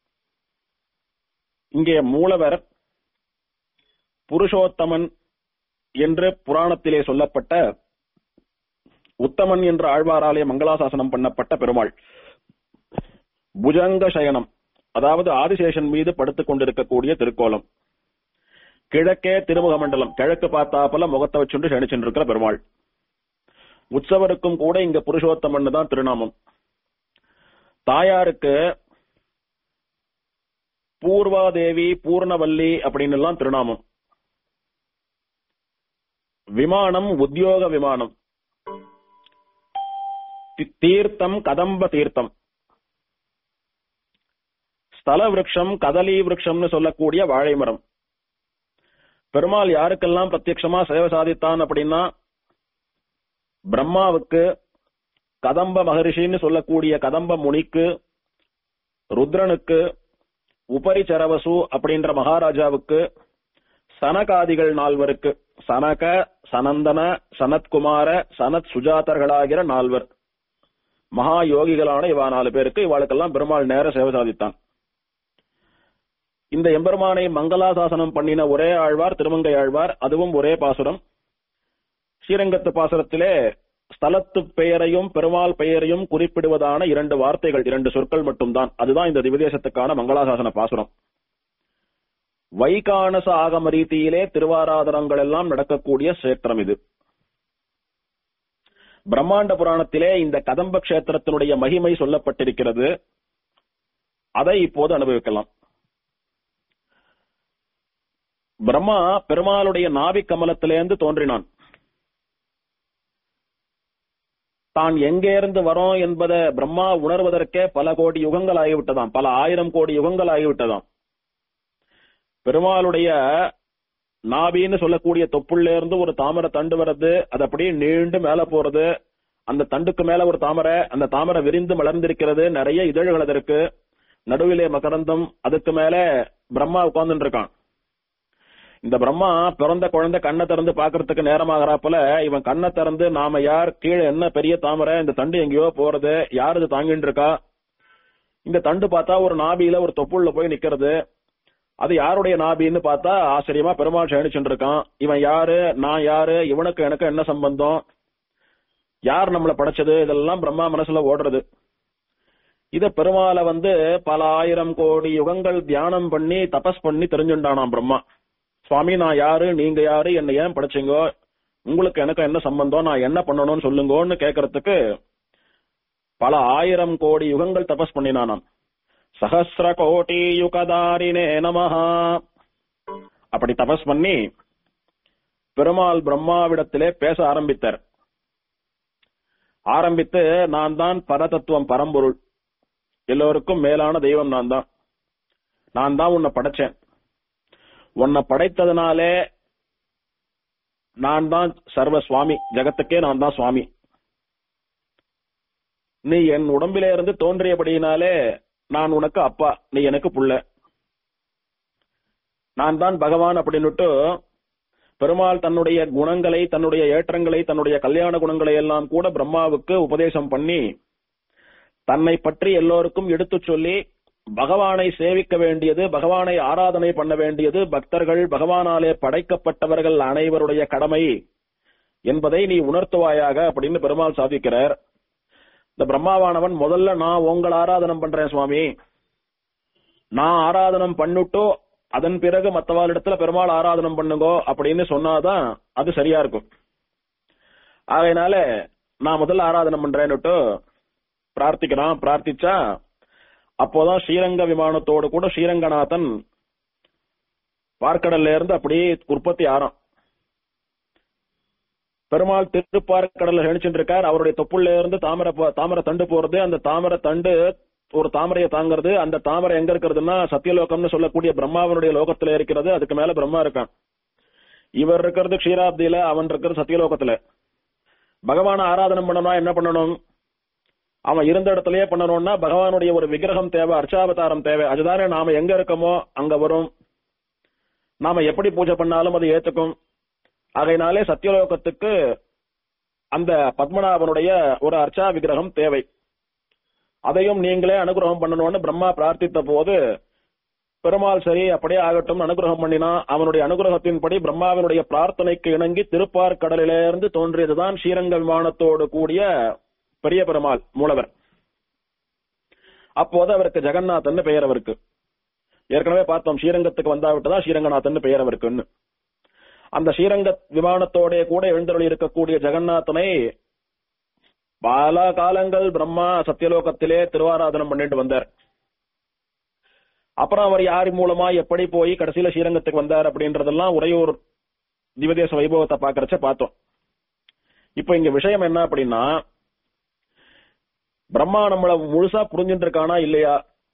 இங்கே மூலவர் புருஷோத்தமன் என்று புராணத்திலே சொல்லப்பட்ட உத்தமன் என்ற ஆழ்வாராலே மங்களாசாசனம் பண்ணப்பட்ட பெருமாள் புஜங்க சயனம் அதாவது ஆதிசேஷன் மீது படுத்துக் கொண்டிருக்கக்கூடிய திருக்கோலம் கிழக்கே திருமுக மண்டலம் கிழக்கு பார்த்தாப்பல முகத்தை வச்சுண்டு சயனிச்சுட்டு இருக்கிற பெருமாள் உற்சவருக்கும் கூட இங்க புருஷோத்தமன் தான் திருநாமம் தாயாருக்கு பூர்வாதேவி பூர்ணவல்லி அப்படின்னு எல்லாம் திருநாமம் விமானம் உத்தியோக விமானம் தி- தீர்த்தம் கதம்ப தீர்த்தம் ஸ்தல விருட்சம் கதலி விருட்சம்னு சொல்லக்கூடிய வாழை மரம் பெருமாள் யாருக்கெல்லாம் பிரத்யட்சமா சேவை சாதித்தான் அப்படின்னா பிரம்மாவுக்கு கதம்ப மகரிஷின்னு சொல்லக்கூடிய கதம்ப முனிக்கு ருத்ரனுக்கு உபரிச்சரவசு அப்படின்ற மகாராஜாவுக்கு சனகாதிகள் நால்வருக்கு சனக சனந்தன சனத்குமார சனத் சுஜாதர்களாகிற நால்வர் மகா யோகிகளான இவா நாலு பேருக்கு இவாளுக்கெல்லாம் பெருமாள் நேர சேவை சாதித்தான் இந்த எம்பெருமானை மங்களாசாசனம் பண்ணின ஒரே ஆழ்வார் திருமங்கை ஆழ்வார் அதுவும் ஒரே பாசுரம் ஸ்ரீரங்கத்து பாசுரத்திலே ஸ்தலத்து பெயரையும் பெருமாள் பெயரையும் குறிப்பிடுவதான இரண்டு வார்த்தைகள் இரண்டு சொற்கள் மட்டும்தான் அதுதான் இந்த திவிதேசத்துக்கான மங்களாசாசன பாசுரம் வைகானச ஆகம ரீதியிலே திருவாராதனங்கள் எல்லாம் நடக்கக்கூடிய சேத்திரம் இது பிரம்மாண்ட புராணத்திலே இந்த கதம்ப கஷேத்திரத்தினுடைய மகிமை சொல்லப்பட்டிருக்கிறது அதை இப்போது அனுபவிக்கலாம் பிரம்மா பெருமாளுடைய நாவி கமலத்திலேருந்து தோன்றினான் தான் எங்கே இருந்து வரோம் என்பதை பிரம்மா உணர்வதற்கே பல கோடி யுகங்கள் ஆகிவிட்டதாம் பல ஆயிரம் கோடி யுகங்கள் ஆகிவிட்டதாம் பெருமாளுடைய நாபின்னு சொல்லக்கூடிய தொப்புள்ள இருந்து ஒரு தாமரை தண்டு வர்றது அது அப்படியே நீண்டு மேல போறது அந்த தண்டுக்கு மேல ஒரு தாமரை அந்த தாமரை விரிந்து மலர்ந்திருக்கிறது நிறைய இதழ்கள் அதற்கு நடுவிலே மகரந்தம் அதுக்கு மேல பிரம்மா உட்கார்ந்துட்டு இருக்கான் இந்த பிரம்மா பிறந்த குழந்தை கண்ணை திறந்து பாக்குறதுக்கு நேரமாகறாப்புல இவன் கண்ணை திறந்து நாம யார் கீழே என்ன பெரிய தாமரை இந்த தண்டு எங்கேயோ போறது யார் இது தாங்கிட்டு இருக்கா இந்த தண்டு பார்த்தா ஒரு நாபியில ஒரு தொப்புள்ள போய் நிக்கிறது அது யாருடைய நாபின்னு பார்த்தா ஆச்சரியமா பெருமாள் சயனிச்சுட்டு இருக்கான் இவன் யாரு நான் யாரு இவனுக்கு எனக்கு என்ன சம்பந்தம் யார் நம்மள படைச்சது இதெல்லாம் பிரம்மா மனசுல ஓடுறது இத பெருமாளை வந்து பல ஆயிரம் கோடி யுகங்கள் தியானம் பண்ணி தபஸ் பண்ணி தெரிஞ்சுண்டானாம் பிரம்மா சுவாமி நான் யாரு நீங்க யாரு என்ன ஏன் படைச்சீங்கோ உங்களுக்கு எனக்கு என்ன சம்பந்தம் நான் என்ன பண்ணணும்னு சொல்லுங்கன்னு கேக்குறதுக்கு பல ஆயிரம் கோடி யுகங்கள் தபஸ் பண்ணினானாம் சஹசிர கோடி யுகதாரினே நமஹா அப்படி தபஸ் பண்ணி பெருமாள் பிரம்மாவிடத்திலே பேச ஆரம்பித்தார் ஆரம்பித்து நான் தான் பரதத்துவம் பரம்பொருள் எல்லோருக்கும் மேலான தெய்வம் நான் தான் நான் தான் உன்னை படைச்சேன் உன்னை படைத்ததுனாலே நான் தான் சர்வ சுவாமி ஜகத்துக்கே நான் தான் சுவாமி நீ என் உடம்பிலே இருந்து தோன்றியபடியினாலே நான் உனக்கு அப்பா நீ எனக்கு புள்ள நான் தான் பகவான் அப்படின்னுட்டு பெருமாள் தன்னுடைய குணங்களை தன்னுடைய ஏற்றங்களை தன்னுடைய கல்யாண குணங்களை எல்லாம் கூட பிரம்மாவுக்கு உபதேசம் பண்ணி தன்னை பற்றி எல்லோருக்கும் எடுத்துச் சொல்லி பகவானை சேவிக்க வேண்டியது பகவானை ஆராதனை பண்ண வேண்டியது பக்தர்கள் பகவானாலே படைக்கப்பட்டவர்கள் அனைவருடைய கடமை என்பதை நீ உணர்த்துவாயாக அப்படின்னு பெருமாள் சாதிக்கிறார் இந்த பிரம்மாவானவன் முதல்ல நான் உங்களை ஆராதனம் பண்றேன் சுவாமி நான் ஆராதனம் பண்ணிட்டோ அதன் பிறகு மத்தவாளிடத்துல பெருமாள் ஆராதனம் பண்ணுங்கோ அப்படின்னு சொன்னாதான் அது சரியா இருக்கும் ஆகையினால நான் முதல்ல ஆராதனம் பண்றேன்னுட்டு பிரார்த்திக்கிறான் பிரார்த்திச்சா அப்போதான் ஸ்ரீரங்க விமானத்தோடு கூட ஸ்ரீரங்கநாதன் பார்க்கடல்ல இருந்து அப்படியே உற்பத்தி ஆறான் பெருமாள் திருப்பார்க்கடல்ல நினைச்சுட்டு இருக்கார் அவருடைய தொப்புள்ள இருந்து தாமரை ப- தாமரை தண்டு போறது அந்த தாமரை தண்டு ஒரு தாமரையை தாங்கிறது அந்த தாமரை எங்க இருக்கிறதுன்னா சத்தியலோகம்னு சொல்லக்கூடிய பிரம்மாவனுடைய லோகத்துல இருக்கிறது அதுக்கு மேல பிரம்மா இருக்கான் இவர் இருக்கிறது க்ஷீராப்தியில அவன் இருக்கிறது சத்தியலோகத்துல பகவான ஆராதனம் பண்ணணும்னா என்ன பண்ணணும் அவன் இருந்த இடத்துலயே பண்ணணும்னா பகவானுடைய ஒரு விக்கிரகம் தேவை அர்ச்சாவதாரம் தேவை அதுதானே நாம எங்க இருக்கோமோ அங்க வரும் நாம எப்படி பூஜை பண்ணாலும் அது ஏத்துக்கும் ஆகையினாலே சத்தியலோகத்துக்கு அந்த பத்மநாபனுடைய ஒரு அர்ச்சா விக்கிரகம் தேவை அதையும் நீங்களே அனுகிரகம் பண்ணணும்னு பிரம்மா பிரார்த்தித்த போது பெருமாள் சரி அப்படியே ஆகட்டும் அனுகிரகம் பண்ணினா அவனுடைய அனுகிரகத்தின்படி பிரம்மாவினுடைய பிரார்த்தனைக்கு இணங்கி திருப்பார்கடலிலிருந்து தோன்றியதுதான் ஸ்ரீரங்க விமானத்தோடு கூடிய பெரிய பெருமாள் மூலவர் அப்போது அவருக்கு ஜெகநாதன் பெயர் அவருக்கு ஏற்கனவே பார்த்தோம் ஸ்ரீரங்கத்துக்கு வந்தாவிட்டுதான் ஸ்ரீரங்கநாதன் பெயர் அவருக்குன்னு அந்த ஸ்ரீரங்க விமானத்தோட கூட எழுந்தருளி இருக்கக்கூடிய ஜெகநாதனை பல காலங்கள் பிரம்மா சத்தியலோகத்திலே திருவாராதனம் பண்ணிட்டு வந்தார் அப்புறம் அவர் யார் மூலமா எப்படி போய் கடைசியில ஸ்ரீரங்கத்துக்கு வந்தார் அப்படின்றதெல்லாம் உறையூர் திவதேச வைபவத்தை பாக்குறச்ச பார்த்தோம் இப்ப இங்க விஷயம் என்ன அப்படின்னா பிரம்மா நம்மள முழுசா புரிஞ்சுட்டு இருக்கானா இல்லையா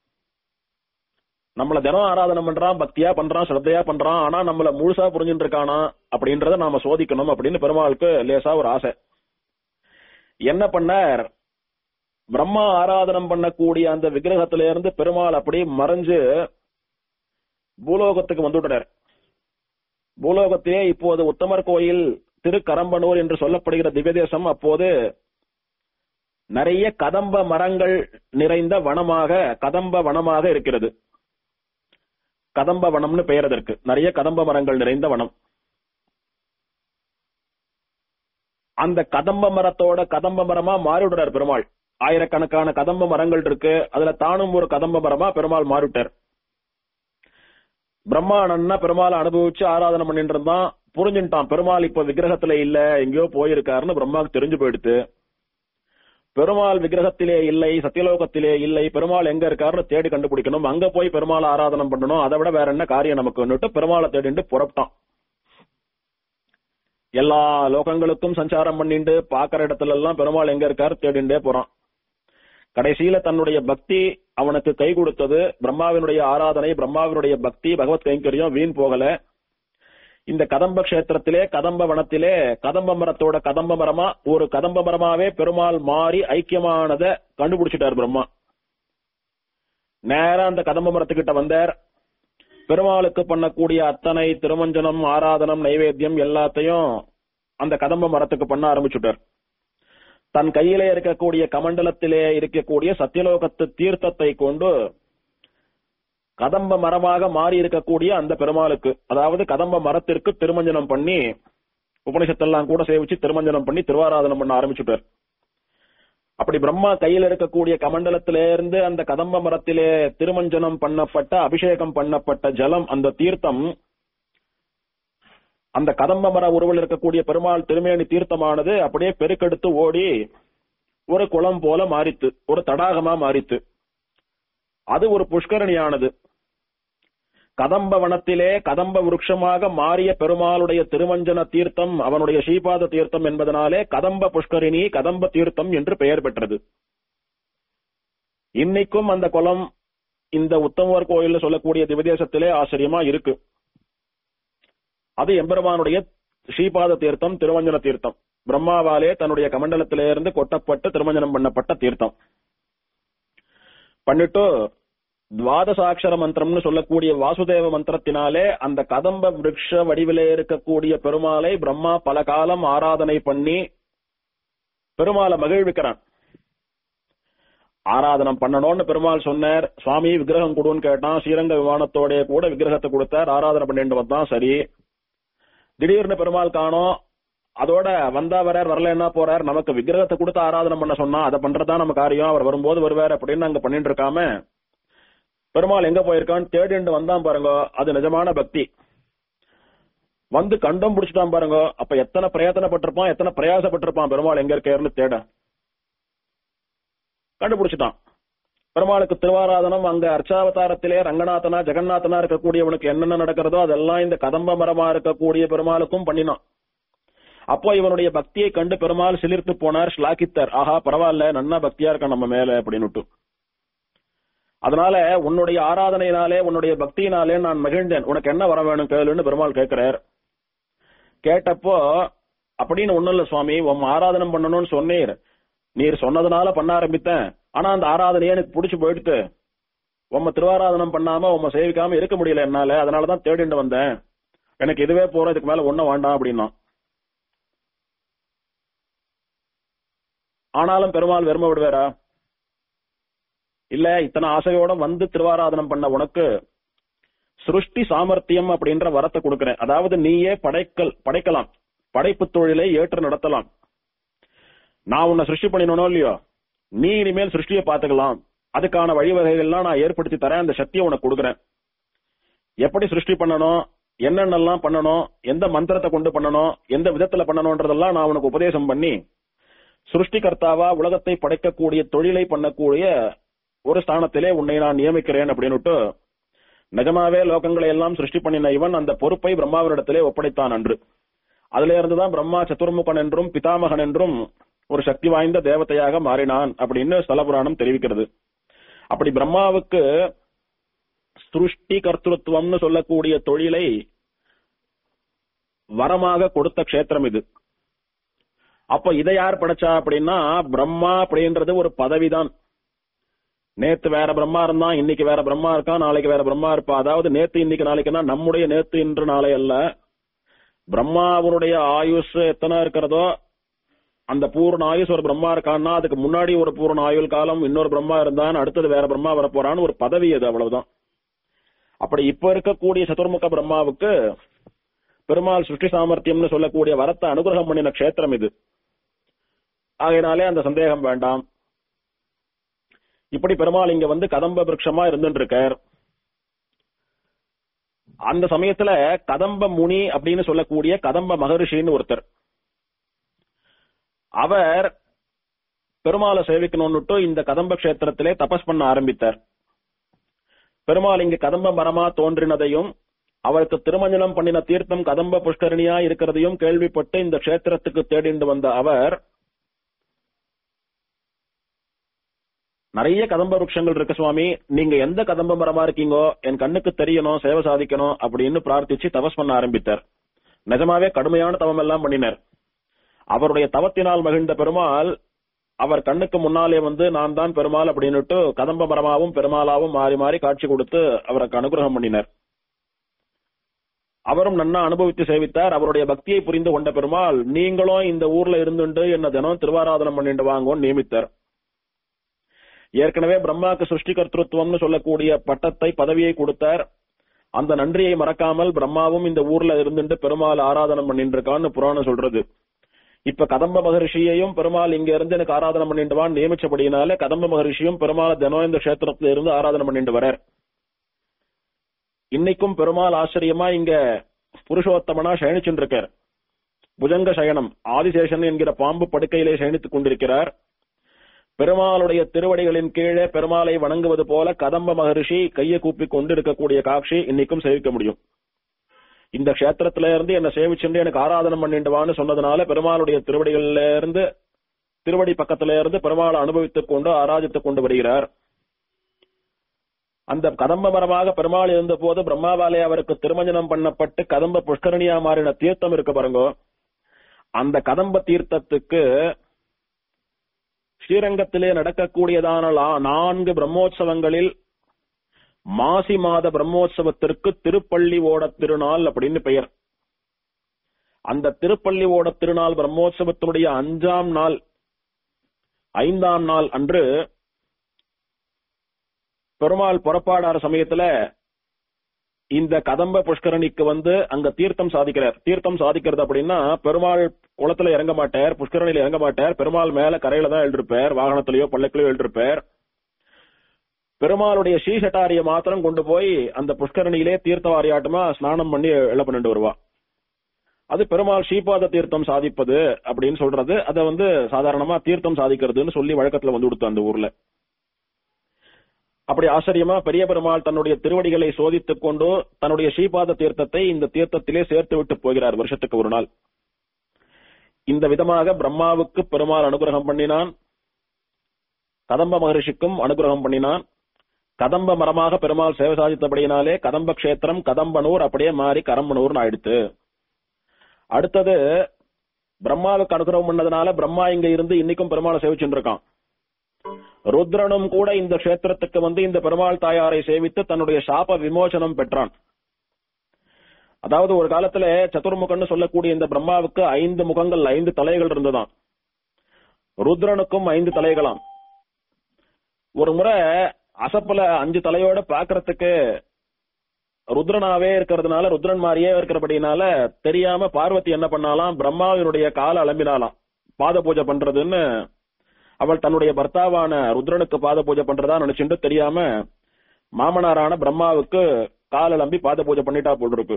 நம்மள தினம் ஆராதனை பண்றான் பக்தியா பண்றான் ஸ்ரத்தையா பண்றான் ஆனா நம்மள முழுசா புரிஞ்சுட்டு இருக்கானா அப்படின்றத நாம சோதிக்கணும் அப்படின்னு பெருமாளுக்கு லேசா ஒரு ஆசை என்ன பண்ணார் பிரம்மா ஆராதனம் பண்ணக்கூடிய அந்த விக்கிரகத்தில இருந்து பெருமாள் அப்படி மறைஞ்சு பூலோகத்துக்கு வந்துவிட்டார் பூலோகத்திலே இப்போது உத்தமர் கோயில் திருக்கரம்பனூர் என்று சொல்லப்படுகிற திவ்யதேசம் அப்போது நிறைய கதம்ப மரங்கள் நிறைந்த வனமாக கதம்ப வனமாக இருக்கிறது கதம்ப வனம்னு பெயர் அதற்கு நிறைய கதம்ப மரங்கள் நிறைந்த வனம் அந்த கதம்ப மரத்தோட கதம்ப மரமா மாறிவிடுறார் பெருமாள் ஆயிரக்கணக்கான கதம்ப மரங்கள் இருக்கு அதுல தானும் ஒரு கதம்ப மரமா பெருமாள் மாறிவிட்டார் பிரம்மானன்னா பெருமாளை அனுபவிச்சு ஆராதனை பண்ணிட்டு இருந்தான் புரிஞ்சுட்டான் பெருமாள் இப்ப விக்கிரகத்துல இல்ல எங்கேயோ போயிருக்காருன்னு பிரம்மாவுக்கு தெரிஞ்சு போயிடுத்து பெருமாள் விக்கிரகத்திலே இல்லை சத்தியலோகத்திலே இல்லை பெருமாள் எங்க இருக்காருன்னு தேடி கண்டுபிடிக்கணும் அங்க போய் பெருமாளை ஆராதனம் பண்ணணும் அதை விட வேற என்ன காரியம் நமக்கு பெருமாளை தேடிட்டு புறப்பட்டான் எல்லா லோகங்களுக்கும் சஞ்சாரம் பண்ணிட்டு பாக்குற இடத்துல எல்லாம் பெருமாள் எங்க இருக்காரு தேடிண்டே போறான் கடைசியில தன்னுடைய பக்தி அவனுக்கு கை கொடுத்தது பிரம்மாவினுடைய ஆராதனை பிரம்மாவினுடைய பக்தி பகவத் கைங்கரியம் வீண் போகல இந்த கதம்ப கஷேத்திரத்திலே கதம்ப வனத்திலே கதம்ப மரத்தோட கதம்ப மரமா ஒரு கதம்ப மரமாவே பெருமாள் மாறி ஐக்கியமானத கண்டுபிடிச்சிட்டார் பிரம்மா நேரா அந்த கதம்ப மரத்துக்கிட்ட வந்தார் பெருமாளுக்கு பண்ணக்கூடிய அத்தனை திருமஞ்சனம் ஆராதனம் நைவேத்தியம் எல்லாத்தையும் அந்த கதம்ப மரத்துக்கு பண்ண ஆரம்பிச்சுட்டார் தன் கையிலே இருக்கக்கூடிய கமண்டலத்திலே இருக்கக்கூடிய சத்தியலோகத்து தீர்த்தத்தை கொண்டு கதம்ப மரமாக மாறி இருக்கக்கூடிய அந்த பெருமாளுக்கு அதாவது கதம்ப மரத்திற்கு திருமஞ்சனம் பண்ணி உபனிஷத்தெல்லாம் கூட சேவிச்சு திருமஞ்சனம் பண்ணி திருவாராதனம் பண்ண ஆரம்பிச்சுட்டார் அப்படி பிரம்மா கையில் இருக்கக்கூடிய கமண்டலத்திலே இருந்து அந்த கதம்ப மரத்திலே திருமஞ்சனம் பண்ணப்பட்ட அபிஷேகம் பண்ணப்பட்ட ஜலம் அந்த தீர்த்தம் அந்த கதம்ப மர உருவில் இருக்கக்கூடிய பெருமாள் திருமேனி தீர்த்தமானது அப்படியே பெருக்கெடுத்து ஓடி ஒரு குளம் போல மாறித்து ஒரு தடாகமா மாறித்து அது ஒரு புஷ்கரணியானது கதம்ப வனத்திலே கதம்ப விருட்சமாக மாறிய பெருமாளுடைய திருமஞ்சன தீர்த்தம் அவனுடைய ஸ்ரீபாத தீர்த்தம் என்பதனாலே கதம்ப புஷ்கரிணி கதம்ப தீர்த்தம் என்று பெயர் பெற்றது இன்னைக்கும் அந்த குளம் இந்த உத்தமர் கோயில் சொல்லக்கூடிய திவதேசத்திலே ஆச்சரியமா இருக்கு அது எம்பெருமானுடைய ஸ்ரீபாத தீர்த்தம் திருமஞ்சன தீர்த்தம் பிரம்மாவாலே தன்னுடைய கமண்டலத்திலிருந்து கொட்டப்பட்டு திருமஞ்சனம் பண்ணப்பட்ட தீர்த்தம் பண்ணிட்டு துவாதசாட்சர மந்திரம்னு சொல்லக்கூடிய வாசுதேவ மந்திரத்தினாலே அந்த கதம்ப விருட்ச வடிவிலே இருக்கக்கூடிய பெருமாளை பிரம்மா பல காலம் ஆராதனை பண்ணி பெருமாளை மகிழ்விக்கிறான் ஆராதனம் பண்ணணும்னு பெருமாள் சொன்னார் சுவாமி விக்கிரகம் கொடுன்னு கேட்டான் ஸ்ரீரங்க விமானத்தோட கூட விக்கிரகத்தை கொடுத்தார் ஆராதனை பண்ணிட்டு வந்தான் சரி திடீர்னு பெருமாள் காணோம் அதோட வந்தா வரார் வரலன்னா போறார் நமக்கு விக்கிரகத்தை கொடுத்து ஆராதனை பண்ண சொன்னா அதை பண்றதா நம்ம காரியம் அவர் வரும்போது வருவார் அப்படின்னு அங்க பண்ணிட்டு இருக்காம பெருமாள் எங்க போயிருக்கான்னு தேடிண்டு வந்தான் பாருங்க அது நிஜமான பக்தி வந்து கண்டம் பிடிச்சிட்டான் பாருங்க அப்ப எத்தனை பிரயத்தனப்பட்டிருப்பான் எத்தனை பிரயாசப்பட்டிருப்பான் பெருமாள் எங்க இருக்காருன்னு தேட கண்டுபிடிச்சிட்டான் பெருமாளுக்கு திருவாராதனம் அங்க அர்ச்சாவதாரத்திலே ரங்கநாதனா ஜெகநாதனா இருக்கக்கூடியவனுக்கு என்னென்ன நடக்கிறதோ அதெல்லாம் இந்த கதம்ப மரமா இருக்கக்கூடிய பெருமாளுக்கும் பண்ணினான் அப்போ இவனுடைய பக்தியை கண்டு பெருமாள் சிலிர்த்து போனார் ஸ்லாகித்தார் ஆஹா பரவாயில்ல நன்னா பக்தியா இருக்கான் நம்ம மேல அப்படின்னுட்டு அதனால உன்னுடைய ஆராதனையினாலே உன்னுடைய பக்தியினாலே நான் மகிழ்ந்தேன் உனக்கு என்ன வர வேணும் கேளுன்னு பெருமாள் கேட்கிறார் கேட்டப்போ அப்படின்னு ஒண்ணும் இல்ல சுவாமி உன் ஆராதனம் பண்ணணும்னு சொன்னீர் நீர் சொன்னதுனால பண்ண ஆரம்பித்தேன் ஆனா அந்த ஆராதனையே எனக்கு பிடிச்சு போயிடுத்து உம்ம திருவாராதனம் பண்ணாம உம்ம சேவிக்காம இருக்க முடியல என்னால அதனாலதான் தேடிட்டு வந்தேன் எனக்கு இதுவே போறோம் இதுக்கு மேல ஒண்ணும் வேண்டாம் அப்படின்னா ஆனாலும் பெருமாள் வெறும விடுவாரா இல்ல இத்தனை ஆசையோட வந்து திருவாராதனம் பண்ண உனக்கு சிருஷ்டி சாமர்த்தியம் அப்படின்ற வரத்தை கொடுக்கிறேன் அதாவது நீயே படைக்கல் படைக்கலாம் படைப்பு தொழிலை ஏற்று நடத்தலாம் நான் உன்னை சிருஷ்டி பண்ணினோ இல்லையோ நீ இனிமேல் சிருஷ்டியை பாத்துக்கலாம் அதுக்கான வழிவகைகள்லாம் நான் ஏற்படுத்தி தரேன் அந்த சக்தியை உனக்கு கொடுக்குறேன் எப்படி சிருஷ்டி பண்ணணும் என்னென்னலாம் பண்ணணும் எந்த மந்திரத்தை கொண்டு பண்ணணும் எந்த விதத்துல பண்ணணும்ன்றதெல்லாம் நான் உனக்கு உபதேசம் பண்ணி சிருஷ்டிகர்த்தாவா உலகத்தை படைக்கக்கூடிய தொழிலை பண்ணக்கூடிய ஒரு ஸ்தானத்திலே உன்னை நான் நியமிக்கிறேன் அப்படின்னுட்டு நிஜமாவே லோகங்களை எல்லாம் சிருஷ்டி பண்ணின இவன் அந்த பொறுப்பை பிரம்மாவினிடத்திலே ஒப்படைத்தான் அன்று அதுல இருந்துதான் பிரம்மா சதுர்முகன் என்றும் பிதாமகன் என்றும் ஒரு சக்தி வாய்ந்த தேவதையாக மாறினான் அப்படின்னு ஸ்தலபுராணம் தெரிவிக்கிறது அப்படி பிரம்மாவுக்கு சிருஷ்டி கர்த்தத்துவம்னு சொல்லக்கூடிய தொழிலை வரமாக கொடுத்த க்ஷேத்திரம் இது அப்ப இதை யார் படைச்சா அப்படின்னா பிரம்மா அப்படின்றது ஒரு பதவிதான் நேத்து வேற பிரம்மா இருந்தான் இன்னைக்கு வேற பிரம்மா இருக்கான் நாளைக்கு வேற பிரம்மா இருப்பா அதாவது நேத்து இன்னைக்கு நாளைக்குன்னா நம்முடைய நேத்து இன்று நாளை அல்ல பிரம்மாவனுடைய ஆயுஷ் எத்தனை இருக்கிறதோ அந்த பூர்ண ஆயுஷ் ஒரு பிரம்மா இருக்கான்னா அதுக்கு முன்னாடி ஒரு பூர்ண ஆயுள் காலம் இன்னொரு பிரம்மா இருந்தான் அடுத்தது வேற பிரம்மா வரப்போறான்னு ஒரு பதவி அது அவ்வளவுதான் அப்படி இப்ப இருக்கக்கூடிய சதுர்முக பிரம்மாவுக்கு பெருமாள் சிருஷ்டி சாமர்த்தியம்னு சொல்லக்கூடிய வரத்தை அனுகிரகம் பண்ணின க்ஷேத்திரம் இது ஆகையினாலே அந்த சந்தேகம் வேண்டாம் இப்படி பெருமாள் இங்க வந்து கதம்ப விருட்சமா இருந்துட்டு இருக்கார் அந்த சமயத்துல கதம்ப முனி அப்படின்னு சொல்லக்கூடிய கதம்ப மகரிஷின்னு ஒருத்தர் அவர் பெருமாளை சேவிக்கணும்னுட்டு இந்த கதம்ப கஷேத்திரத்திலே தபஸ் பண்ண ஆரம்பித்தார் பெருமாள் இங்க கதம்ப மரமா தோன்றினதையும் அவருக்கு திருமஞ்சனம் பண்ணின தீர்த்தம் கதம்ப புஷ்கரணியா இருக்கிறதையும் கேள்விப்பட்டு இந்த கஷேத்திரத்துக்கு தேடிண்டு வந்த அவர் நிறைய கதம்ப விருட்சங்கள் இருக்கு சுவாமி நீங்க எந்த கதம்ப மரமா இருக்கீங்கோ என் கண்ணுக்கு தெரியணும் சேவை சாதிக்கணும் அப்படின்னு பிரார்த்திச்சு தபஸ் பண்ண ஆரம்பித்தார் நிஜமாவே கடுமையான தவம் எல்லாம் பண்ணினார் அவருடைய தவத்தினால் மகிழ்ந்த பெருமாள் அவர் கண்ணுக்கு முன்னாலே வந்து நான் தான் பெருமாள் அப்படின்னுட்டு கதம்ப மரமாவும் பெருமாளாவும் மாறி மாறி காட்சி கொடுத்து அவருக்கு அனுகிரகம் பண்ணினார் அவரும் நன்னா அனுபவித்து சேவித்தார் அவருடைய பக்தியை புரிந்து கொண்ட பெருமாள் நீங்களும் இந்த ஊர்ல இருந்துட்டு என்ன தினம் திருவாராதனம் பண்ணிட்டு வாங்கன்னு நியமித்தார் ஏற்கனவே பிரம்மாக்கு சிருஷ்டி கர்த்தத்துவம்னு சொல்லக்கூடிய பட்டத்தை பதவியை கொடுத்தார் அந்த நன்றியை மறக்காமல் பிரம்மாவும் இந்த ஊர்ல இருந்துட்டு பெருமாள் ஆராதனம் பண்ணிட்டு இருக்கான்னு புராணம் சொல்றது இப்ப கதம்ப மகரிஷியையும் பெருமாள் இங்க இருந்து எனக்கு ஆராதனை பண்ணிட்டு வான்னு நியமிச்சபடினால கதம்ப மகரிஷியும் பெருமாள் தினம் இந்த கஷேத்திரத்துல இருந்து ஆராதனை பண்ணிட்டு வரார் இன்னைக்கும் பெருமாள் ஆச்சரியமா இங்க புருஷோத்தமனா சயனிச்சுட்டு இருக்கார் புஜங்க சயனம் ஆதிசேஷன் என்கிற பாம்பு படுக்கையிலே சயனித்துக் கொண்டிருக்கிறார் பெருமாளுடைய திருவடிகளின் கீழே பெருமாளை வணங்குவது போல கதம்ப மகரிஷி கையை கூப்பி கொண்டு இருக்கக்கூடிய காட்சி இன்னைக்கும் சேவிக்க முடியும் இந்த க்ஷேத்திரத்தில இருந்து என்ன சேவிச்சுண்டு எனக்கு ஆராதனம் பண்ணிட்டுவான்னு சொன்னதுனால பெருமாளுடைய திருவடிகள்ல இருந்து திருவடி பக்கத்தில இருந்து பெருமாளை அனுபவித்துக் கொண்டு ஆராதித்துக் கொண்டு வருகிறார் அந்த கதம்ப மரமாக பெருமாள் இருந்த போது பிரம்மாவாலே அவருக்கு திருமஞ்சனம் பண்ணப்பட்டு கதம்ப புஷ்கரணியா மாறின தீர்த்தம் இருக்கு பாருங்க அந்த கதம்ப தீர்த்தத்துக்கு ஸ்ரீரங்கத்திலே நடக்கக்கூடியதான லா- நான்கு பிரம்மோற்சவங்களில் மாசி மாத பிரம்மோற்சவத்திற்கு திருப்பள்ளி ஓடத் திருநாள் அப்படின்னு பெயர் அந்த திருப்பள்ளி ஓடத் திருநாள் பிரம்மோற்சவத்தினுடைய அஞ்சாம் நாள் ஐந்தாம் நாள் அன்று பெருமாள் புறப்பாடார சமயத்துல இந்த கதம்ப புஷ்கரணிக்கு வந்து அங்க தீர்த்தம் சாதிக்கிறார் தீர்த்தம் சாதிக்கிறது அப்படின்னா பெருமாள் குளத்துல இறங்க மாட்டார் புஷ்கரணியில இறங்க மாட்டார் பெருமாள் மேல கரையில தான் எழுதிருப்பார் வாகனத்திலயோ பல்லக்கிலயோ எழுதிருப்பார் பெருமாளுடைய ஸ்ரீசட்டாரிய மாத்திரம் கொண்டு போய் அந்த புஷ்கரணியிலே தீர்த்தவாரியாட்டமா ஸ்நானம் பண்ணி எல்லாம் பண்ணிட்டு வருவா அது பெருமாள் ஸ்ரீபாத தீர்த்தம் சாதிப்பது அப்படின்னு சொல்றது அதை வந்து சாதாரணமா தீர்த்தம் சாதிக்கிறதுன்னு சொல்லி வழக்கத்துல வந்து கொடுத்த அந்த ஊர்ல அப்படி ஆச்சரியமா பெரிய பெருமாள் தன்னுடைய திருவடிகளை சோதித்துக் கொண்டு தன்னுடைய ஸ்ரீபாத தீர்த்தத்தை இந்த தீர்த்தத்திலே சேர்த்து விட்டு போகிறார் வருஷத்துக்கு ஒரு நாள் இந்த விதமாக பிரம்மாவுக்கு பெருமாள் அனுகிரகம் பண்ணினான் கதம்ப மகரிஷிக்கும் அனுகிரகம் பண்ணினான் கதம்ப மரமாக பெருமாள் சேவை சாதித்தபடியினாலே கதம்ப கஷேத்திரம் கதம்பனூர் அப்படியே மாறி கரம்பனூர்னு ஆயிடுத்து அடுத்தது பிரம்மாவுக்கு அனுகிரகம் பண்ணதுனால பிரம்மா இங்க இருந்து இன்னைக்கும் பெருமாளை சேவிச்சுட்டு இருக்கான் ருத்ரனும் கூட இந்த கஷேத்திரத்துக்கு வந்து இந்த பெருமாள் தாயாரை சேவித்து தன்னுடைய சாப விமோசனம் பெற்றான் அதாவது ஒரு காலத்துல சதுர்முகன்னு சொல்லக்கூடிய இந்த பிரம்மாவுக்கு ஐந்து முகங்கள் ஐந்து தலைகள் இருந்ததாம் ருத்ரனுக்கும் ஐந்து தலைகளாம் ஒரு முறை அசப்புல அஞ்சு தலையோட பாக்குறதுக்கு ருத்ரனாவே இருக்கிறதுனால ருத்ரன் மாதிரியே இருக்கிறபடினால தெரியாம பார்வதி என்ன பண்ணாலாம் பிரம்மாவினுடைய கால அலம்பினாலாம் பாத பூஜை பண்றதுன்னு அவள் தன்னுடைய பர்த்தாவான ருத்ரனுக்கு பாத பூஜை பண்றதா நினைச்சுட்டு தெரியாம மாமனாரான பிரம்மாவுக்கு கால் அலம்பி பாத பூஜை பண்ணிட்டா போல் இருக்கு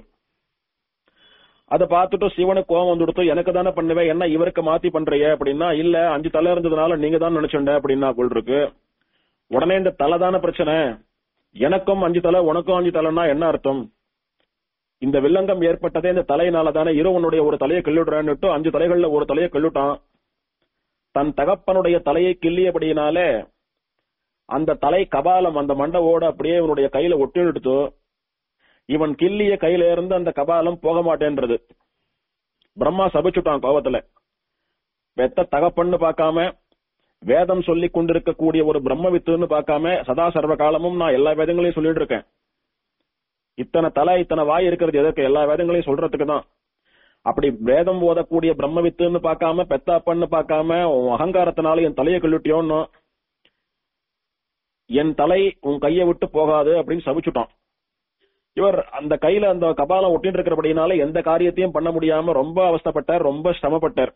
அதை பார்த்துட்டு சிவனுக்கு கோவம் வந்துடுத்து எனக்கு தானே பண்ணுவேன் என்ன இவருக்கு மாத்தி பண்றிய அப்படின்னா இல்ல அஞ்சு தலை இருந்ததுனால நீங்க தான் நினைச்சுண்ட அப்படின்னா போல் இருக்கு உடனே இந்த தலை தானே பிரச்சனை எனக்கும் அஞ்சு தலை உனக்கும் அஞ்சு தலைன்னா என்ன அர்த்தம் இந்த வில்லங்கம் ஏற்பட்டதே இந்த தலையினால தானே இருவனுடைய ஒரு தலையை கிள்ளிடுறேன்னுட்டு அஞ்சு தலைகள்ல ஒரு தலையை கிள்ளுட்டான் தன் தகப்பனுடைய தலையை கிள்ளியபடியினாலே அந்த தலை கபாலம் அந்த மண்டவோட அப்படியே இவனுடைய கையில ஒட்டிடுத்து இவன் கிள்ளிய கையில இருந்து அந்த கபாலம் போக மாட்டேன்றது பிரம்மா சபிச்சுட்டான் கோவத்துல வெத்த தகப்பன்னு பார்க்காம வேதம் சொல்லி கொண்டிருக்கக்கூடிய ஒரு பிரம்ம வித்துன்னு பார்க்காம சதா சர்வ காலமும் நான் எல்லா வேதங்களையும் சொல்லிட்டு இருக்கேன் இத்தனை தலை இத்தனை வாய் இருக்கிறது எதற்கு எல்லா வேதங்களையும் சொல்றதுக்கு தான் அப்படி வேதம் ஓதக்கூடிய பிரம்ம வித்துன்னு பார்க்காம பெத்தாப்பன்னு பார்க்காம உன் அகங்காரத்தினால என் தலையை கழுட்டியோன்னு என் தலை உன் கையை விட்டு போகாது அப்படின்னு சபிச்சுட்டான் இவர் அந்த கையில அந்த கபாலம் ஒட்டிட்டு இருக்கிறபடினால எந்த காரியத்தையும் பண்ண முடியாம ரொம்ப அவஸ்தைப்பட்டார் ரொம்ப சிரமப்பட்டார்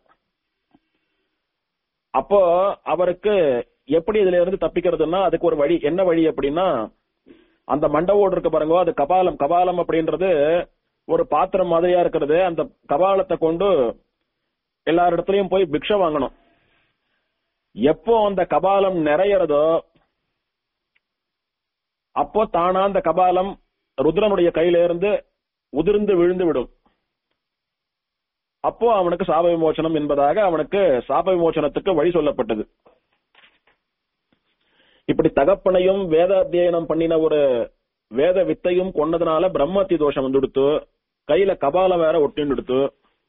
அப்போ அவருக்கு எப்படி இதுல இருந்து தப்பிக்கிறதுன்னா அதுக்கு ஒரு வழி என்ன வழி அப்படின்னா அந்த மண்டவோடு இருக்கு பாருங்க அது கபாலம் கபாலம் அப்படின்றது ஒரு பாத்திரம் மாதிரியா இருக்கிறது அந்த கபாலத்தை கொண்டு எல்லார் இடத்துலயும் போய் பிக்ஷை வாங்கணும் எப்போ அந்த கபாலம் நிறையறதோ அப்போ தானா அந்த கபாலம் ருத்ரனுடைய கையில இருந்து உதிர்ந்து விழுந்து விடும் அப்போ அவனுக்கு சாப விமோசனம் என்பதாக அவனுக்கு சாப விமோசனத்துக்கு வழி சொல்லப்பட்டது இப்படி தகப்பனையும் வேத அத்தியனம் பண்ணின ஒரு வேத வித்தையும் கொண்டதுனால பிரம்மத்தி தோஷம் வந்துடுத்து கையில கபாலம் வேற ஒட்டின்னு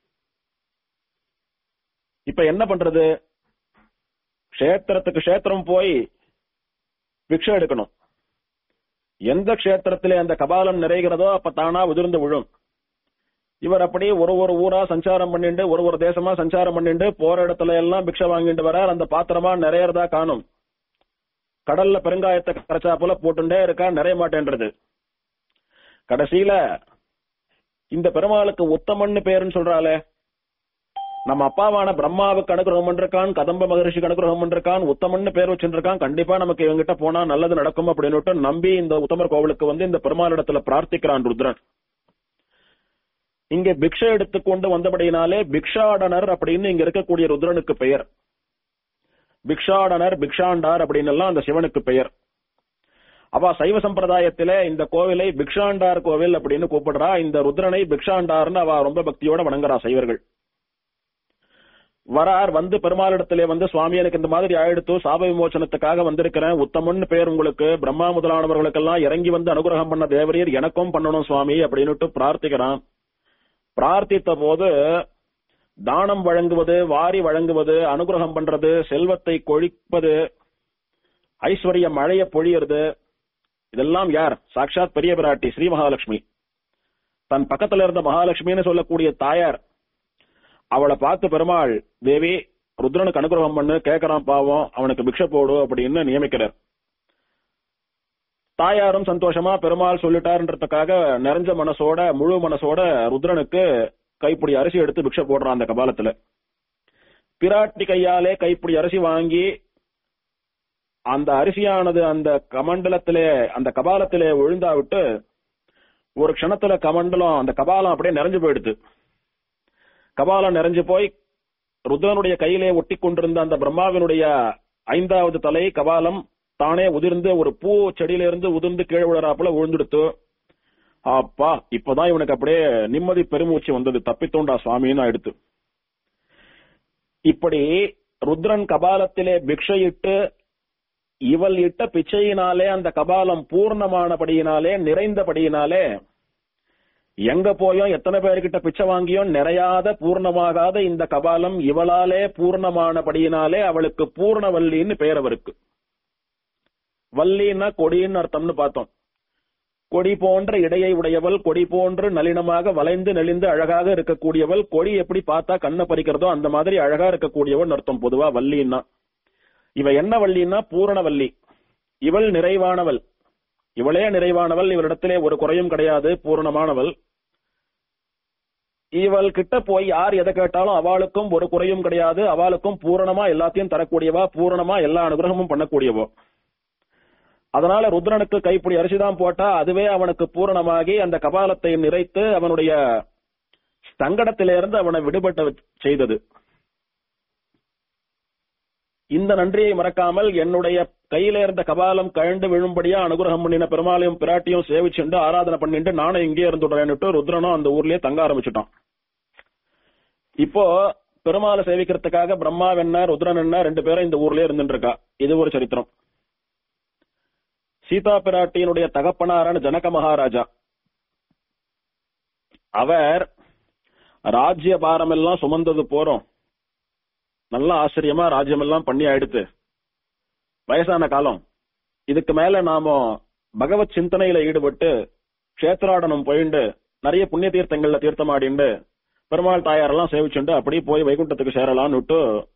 இப்ப என்ன பண்றது கஷேத்திரத்துக்கு கஷேத்திரம் போய் பிக்ஷை எடுக்கணும் எந்த கஷேத்திரத்திலே அந்த கபாலம் நிறைகிறதோ அப்ப தானா உதிர்ந்து விழும் இவர் அப்படியே ஒரு ஒரு ஊரா சஞ்சாரம் பண்ணிட்டு ஒரு ஒரு தேசமா சஞ்சாரம் பண்ணிட்டு போற இடத்துல எல்லாம் பிக்ஷை வாங்கிட்டு வரார் அந்த பாத்திரமா நிறையறதா காணும் கடல்ல பெருங்காயத்தை கரைச்சா போல போட்டுட்டே இருக்கா நிறைய மாட்டேன்றது கடைசியில இந்த பெருமாளுக்கு உத்தமன்னு பேருன்னு சொல்றாளே நம்ம அப்பாவான பிரம்மாவுக்கு அனுகிரகம் பண்ணிருக்கான் கதம்ப மகரிஷிக்கு அனுகிரகம் பண்ணிருக்கான் உத்தமன்னு பேர் வச்சிருக்கான் கண்டிப்பா நமக்கு இவங்கிட்ட போனா நல்லது நடக்கும் அப்படின்னு நம்பி இந்த உத்தமர் கோவிலுக்கு வந்து இந்த பெருமாளிடத்துல பிரார்த்திக்கிறான் ருத்ரன் இங்க பிக்ஷை எடுத்துக்கொண்டு வந்தபடியினாலே பிக்ஷாடனர் அப்படின்னு இங்க இருக்கக்கூடிய ருத்ரனுக்கு பெயர் பிக்ஷாடனர் பிக்ஷாண்டார் அப்படின்னு எல்லாம் அந்த சிவனுக்கு பெயர் அவ சைவ சம்பிரதாயத்திலே இந்த கோவிலை பிக்ஷாண்டார் கோவில் அப்படின்னு கூப்பிடுறா இந்த ருத்ரனை பிக்ஷாண்டார்னு அவ ரொம்ப பக்தியோட வணங்குறா சைவர்கள் வரார் வந்து பெருமாளிடத்திலே வந்து சுவாமி எனக்கு இந்த மாதிரி ஆயிடுத்து சாப விமோச்சனத்துக்காக வந்திருக்கிறேன் உத்தமன் பேர் உங்களுக்கு பிரம்மா முதலானவர்களுக்கெல்லாம் இறங்கி வந்து அனுகிரகம் பண்ண தேவரீர் எனக்கும் பண்ணணும் சுவாமி அப்படின்னுட்டு பிரார்த்திக்கிறான் பிரார்த்தித்த போது தானம் வழங்குவது வாரி வழங்குவது அனுகிரகம் பண்றது செல்வத்தை கொழிப்பது ஐஸ்வர்ய மழைய பொழியறது இதெல்லாம் யார் சாட்சாத் பெரிய பிராட்டி ஸ்ரீ மகாலட்சுமி தன் பக்கத்துல இருந்த மகாலட்சுமின்னு சொல்லக்கூடிய தாயார் அவளை பார்த்து பெருமாள் தேவி ருத்ரனுக்கு அனுகிரகம் பண்ணு கேட்கறான் பாவம் அவனுக்கு பிக்ஷ போடு அப்படின்னு நியமிக்கிறார் தாயாரும் சந்தோஷமா பெருமாள் சொல்லிட்டாருன்றதுக்காக நிறைஞ்ச மனசோட முழு மனசோட ருத்ரனுக்கு கைப்பிடி அரிசி எடுத்து பிக்ஷ போடுறான் அந்த கபாலத்துல பிராட்டி கையாலே கைப்பிடி அரிசி வாங்கி அந்த அரிசியானது அந்த கமண்டலத்திலே அந்த கபாலத்திலே விழுந்தா விட்டு ஒரு க்ஷணத்துல கமண்டலம் அந்த கபாலம் அப்படியே நிறைஞ்சு போயிடுது கபாலம் நிறைஞ்சு போய் ருத்ரனுடைய கையிலே ஒட்டி கொண்டிருந்த அந்த பிரம்மாவினுடைய ஐந்தாவது தலை கபாலம் தானே உதிர்ந்து ஒரு பூ செடியில இருந்து உதிர்ந்து கீழே விழறாப்புல விழுந்துடுத்து அப்பா இப்பதான் இவனுக்கு அப்படியே நிம்மதி பெருமூச்சு வந்தது தப்பித்தோண்டா சுவாமின்னு ஆயிடுத்து இப்படி ருத்ரன் கபாலத்திலே பிக்ஷையிட்டு இவள் இட்ட பிச்சையினாலே அந்த கபாலம் பூர்ணமானபடியினாலே நிறைந்தபடியினாலே எங்க போயும் எத்தனை பேர்கிட்ட பிச்சை வாங்கியும் நிறையாத பூர்ணமாகாத இந்த கபாலம் இவளாலே பூர்ணமானபடியினாலே அவளுக்கு பூர்ணவல்லின்னு பெயர் அவருக்கு வள்ளின்னா கொடின்னு அர்த்தம்னு பார்த்தோம் கொடி போன்ற இடையை உடையவள் கொடி போன்று நளினமாக வளைந்து நெளிந்து அழகாக இருக்கக்கூடியவள் கொடி எப்படி பார்த்தா கண்ணை பறிக்கிறதோ அந்த மாதிரி அழகா இருக்கக்கூடியவள் அர்த்தம் பொதுவா வள்ளின்னா இவ என்ன வள்ளின்னா பூரணவல்லி இவள் நிறைவானவள் இவளே நிறைவானவள் இவளிடத்திலே ஒரு குறையும் கிடையாது பூரணமானவள் இவள் கிட்ட போய் யார் எதை கேட்டாலும் அவளுக்கும் ஒரு குறையும் கிடையாது அவளுக்கும் பூரணமா எல்லாத்தையும் தரக்கூடியவா பூரணமா எல்லா அனுகிரகமும் பண்ணக்கூடியவோ அதனால ருத்ரனுக்கு கைப்பிடி அரிசிதான் போட்டா அதுவே அவனுக்கு பூரணமாகி அந்த கபாலத்தை நிறைத்து அவனுடைய சங்கடத்திலிருந்து அவனை விடுபட்ட செய்தது இந்த நன்றியை மறக்காமல் என்னுடைய கையில இருந்த கபாலம் கழண்டு விழும்படியா அனுகிரகம் பண்ணின பெருமாளையும் பிராட்டியும் சேவிச்சுண்டு ஆராதனை பண்ணிட்டு நானும் இங்கே இருந்துடுறேன்னுட்டு ருத்ரனும் அந்த ஊர்லயே தங்க ஆரம்பிச்சுட்டான் இப்போ பெருமாளை சேவிக்கிறதுக்காக பிரம்மா என்ன ருத்ரன் என்ன ரெண்டு பேரும் இந்த ஊர்லயே இருந்துட்டு இருக்கா இது ஒரு சரித்திரம் சீதா பிராட்டியினுடைய தகப்பனாரான ஜனக மகாராஜா அவர் ராஜ்ய பாரம் எல்லாம் சுமந்தது போறோம் நல்ல ஆச்சரியமா ராஜ்யம் எல்லாம் பண்ணி ஆயிடுத்து வயசான காலம் இதுக்கு மேல நாம பகவத் சிந்தனையில ஈடுபட்டு கஷேத்ராடனம் போயிண்டு நிறைய புண்ணிய தீர்த்தங்கள்ல தீர்த்தமாடிண்டு பெருமாள் தாயாரெல்லாம் சேவிச்சுண்டு அப்படியே போய் வைகுண்டத்துக்கு சேரலாம்னு விட்டு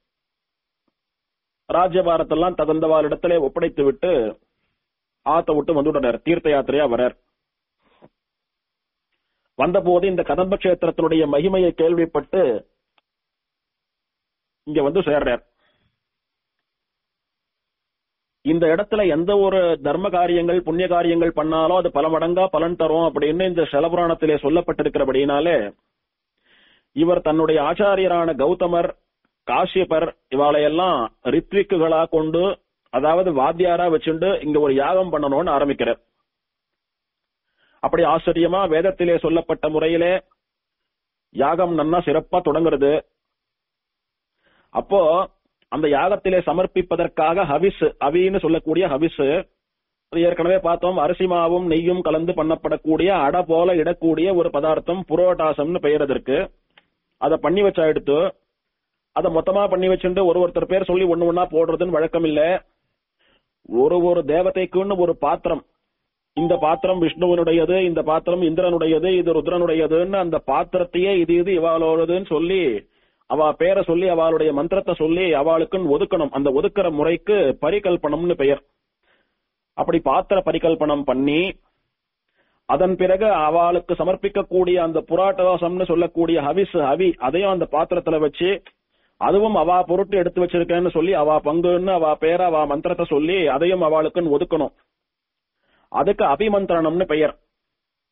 ராஜ்யபாரத்தெல்லாம் தகுந்தவாள் இடத்திலே ஒப்படைத்து விட்டு ஆத்த விட்டு வந்துவிட்டனர் தீர்த்த யாத்திரையா வரார் வந்தபோது இந்த கதம்ப கஷேத்திரத்தினுடைய மகிமையை கேள்விப்பட்டு இங்க வந்து சேர்றார் இந்த இடத்துல எந்த ஒரு தர்ம காரியங்கள் புண்ணிய காரியங்கள் பண்ணாலும் அது பல மடங்கா பலன் தரும் அப்படின்னு இந்த செலபுராணத்திலே சொல்லப்பட்டிருக்கிறபடினாலே இவர் தன்னுடைய ஆச்சாரியரான கௌதமர் காஷ்யபர் இவாளையெல்லாம் ரித்விக்குகளா கொண்டு அதாவது வாத்தியாரா வச்சுண்டு இங்க ஒரு யாகம் பண்ணணும்னு ஆரம்பிக்கிறார் அப்படி ஆச்சரியமா வேதத்திலே சொல்லப்பட்ட முறையிலே யாகம் நன்னா சிறப்பா தொடங்குறது அப்போ அந்த யாகத்திலே சமர்ப்பிப்பதற்காக ஹவிஸ் அவின்னு சொல்லக்கூடிய ஹவிஸ் அது ஏற்கனவே பார்த்தோம் அரிசி மாவும் நெய்யும் கலந்து பண்ணப்படக்கூடிய அடை போல இடக்கூடிய ஒரு பதார்த்தம் புரோட்டாசம்னு பெயர் அதற்கு அதை பண்ணி வச்சா எடுத்து அதை மொத்தமா பண்ணி வச்சுட்டு ஒரு ஒருத்தர் பேர் சொல்லி ஒண்ணு ஒண்ணா போடுறதுன்னு வழக்கம் இல்ல ஒரு ஒரு தேவதைக்குன்னு ஒரு பாத்திரம் இந்த பாத்திரம் விஷ்ணுவனுடையது இந்த பாத்திரம் இந்திரனுடையது இது ருத்ரனுடையதுன்னு அந்த பாத்திரத்தையே இது இது இவாளோடதுன்னு சொல்லி அவ பேரை சொல்லி அவளுடைய மந்திரத்தை சொல்லி அவளுக்குன்னு ஒதுக்கணும் அந்த ஒதுக்குற முறைக்கு பரிகல்பனம்னு பெயர் அப்படி பாத்திர பரிகல்பனம் பண்ணி அதன் பிறகு அவளுக்கு சமர்ப்பிக்கக்கூடிய அந்த புராட்டவாசம்னு சொல்லக்கூடிய ஹவிஸ் ஹவி அதையும் அந்த பாத்திரத்துல வச்சு அதுவும் அவா பொருட்டு எடுத்து வச்சிருக்கேன்னு சொல்லி அவ பங்குன்னு அவ பேர அவ மந்திரத்தை சொல்லி அதையும் அவளுக்குன்னு ஒதுக்கணும் அதுக்கு அபிமந்திரணம்னு பெயர்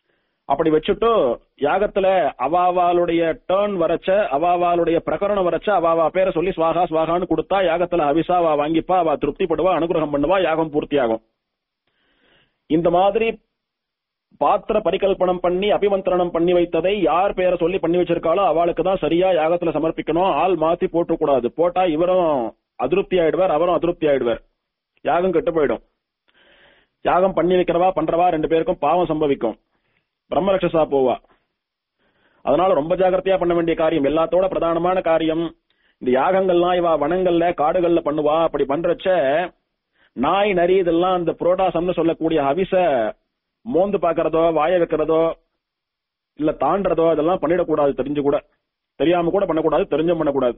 அப்படி வச்சுட்டு யாகத்துல அவாவாளுடைய டேர்ன் வரச்ச அவாவாளுடைய பிரகரணம் வரச்ச அவாவா பேரை சொல்லி ஸ்வாகா ஸ்வாகான்னு கொடுத்தா யாகத்துல அவிசா அவ வாங்கிப்பா அவ திருப்திப்படுவா அனுகிரகம் பண்ணுவா யாகம் பூர்த்தியாகும் இந்த மாதிரி பாத்திர பரிகல்பனம் பண்ணி அபிமந்திரணம் பண்ணி வைத்ததை யார் பேரை சொல்லி பண்ணி வச்சிருக்காளோ அவளுக்கு தான் சரியா யாகத்துல சமர்ப்பிக்கணும் ஆள் மாத்தி போட்டு கூடாது போட்டா இவரும் அதிருப்தி ஆயிடுவார் அவரும் அதிருப்தி ஆயிடுவார் யாகம் கெட்டு போயிடும் யாகம் பண்ணி வைக்கிறவா பண்றவா ரெண்டு பேருக்கும் பாவம் சம்பவிக்கும் பிரம்மரக்ஷசா போவா அதனால ரொம்ப ஜாகிரதையா பண்ண வேண்டிய காரியம் எல்லாத்தோட பிரதானமான காரியம் இந்த யாகங்கள்லாம் இவா வனங்கள்ல காடுகள்ல பண்ணுவா அப்படி பண்றச்ச நாய் நரி இதெல்லாம் இந்த புரோட்டாசம்னு சொல்லக்கூடிய ஹவிச மோந்து பாக்குறதோ வாய வைக்கிறதோ இல்ல தாண்டறதோ இதெல்லாம் பண்ணிடக்கூடாது தெரிஞ்சு கூட தெரியாம கூட பண்ணக்கூடாது தெரிஞ்சும் பண்ணக்கூடாது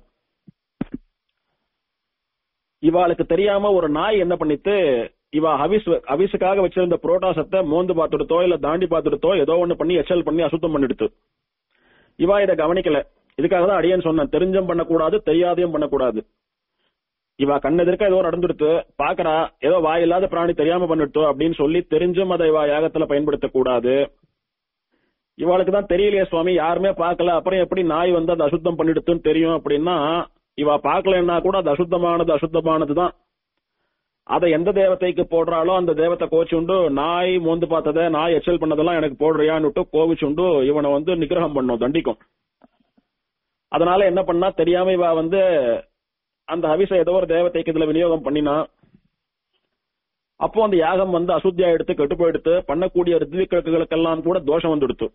இவாளுக்கு தெரியாம ஒரு நாய் என்ன பண்ணித்து இவ ஹவிஸ் ஹவிஸுக்காக வச்சிருந்த புரோட்டாசத்தை மோந்து பார்த்துடுத்தோ இல்ல தாண்டி பார்த்துடுத்தோ ஏதோ ஒண்ணு பண்ணி எச்சல் பண்ணி அசுத்தம் பண்ணிடுத்து இவா இதை கவனிக்கல இதுக்காக தான் அடியேன்னு சொன்னேன் தெரிஞ்சும் பண்ணக்கூடாது தெரியாதையும் பண்ணக்கூடாது இவ கண்ணெதிர்க்க ஏதோ நடந்துடுத்து பாக்குறா ஏதோ வாயில்லாத பிராணி தெரியாம பண்ணிடுத்தோ அப்படின்னு சொல்லி தெரிஞ்சும் அதை இவ யாகத்துல பயன்படுத்தக் கூடாது இவாளுக்கு தான் தெரியலையே சுவாமி யாருமே பார்க்கல அப்புறம் எப்படி நாய் வந்து அதை அசுத்தம் பண்ணிடுத்துன்னு தெரியும் அப்படின்னா இவ பார்க்கலன்னா கூட அது அசுத்தமானது அசுத்தமானது தான் அதை எந்த தேவதைக்கு போடுறாளோ அந்த தேவத்தை கோச்சுண்டு நாய் மோந்து பார்த்ததை நாய் எச்சல் பண்ணதெல்லாம் எனக்கு போடுறியான்னு கோவிச்சுண்டு இவனை வந்து நிகிரகம் பண்ணும் தண்டிக்கும் அதனால என்ன பண்ணா தெரியாம இவ வந்து அந்த ஹவிச ஏதோ ஒரு தேவதைக்கு இதுல விநியோகம் பண்ணினா அப்போ அந்த யாகம் வந்து அசுத்தியா எடுத்து கெட்டு போயிடுத்து பண்ணக்கூடிய ரித்விகளுக்கெல்லாம் கூட தோஷம் வந்துடுத்து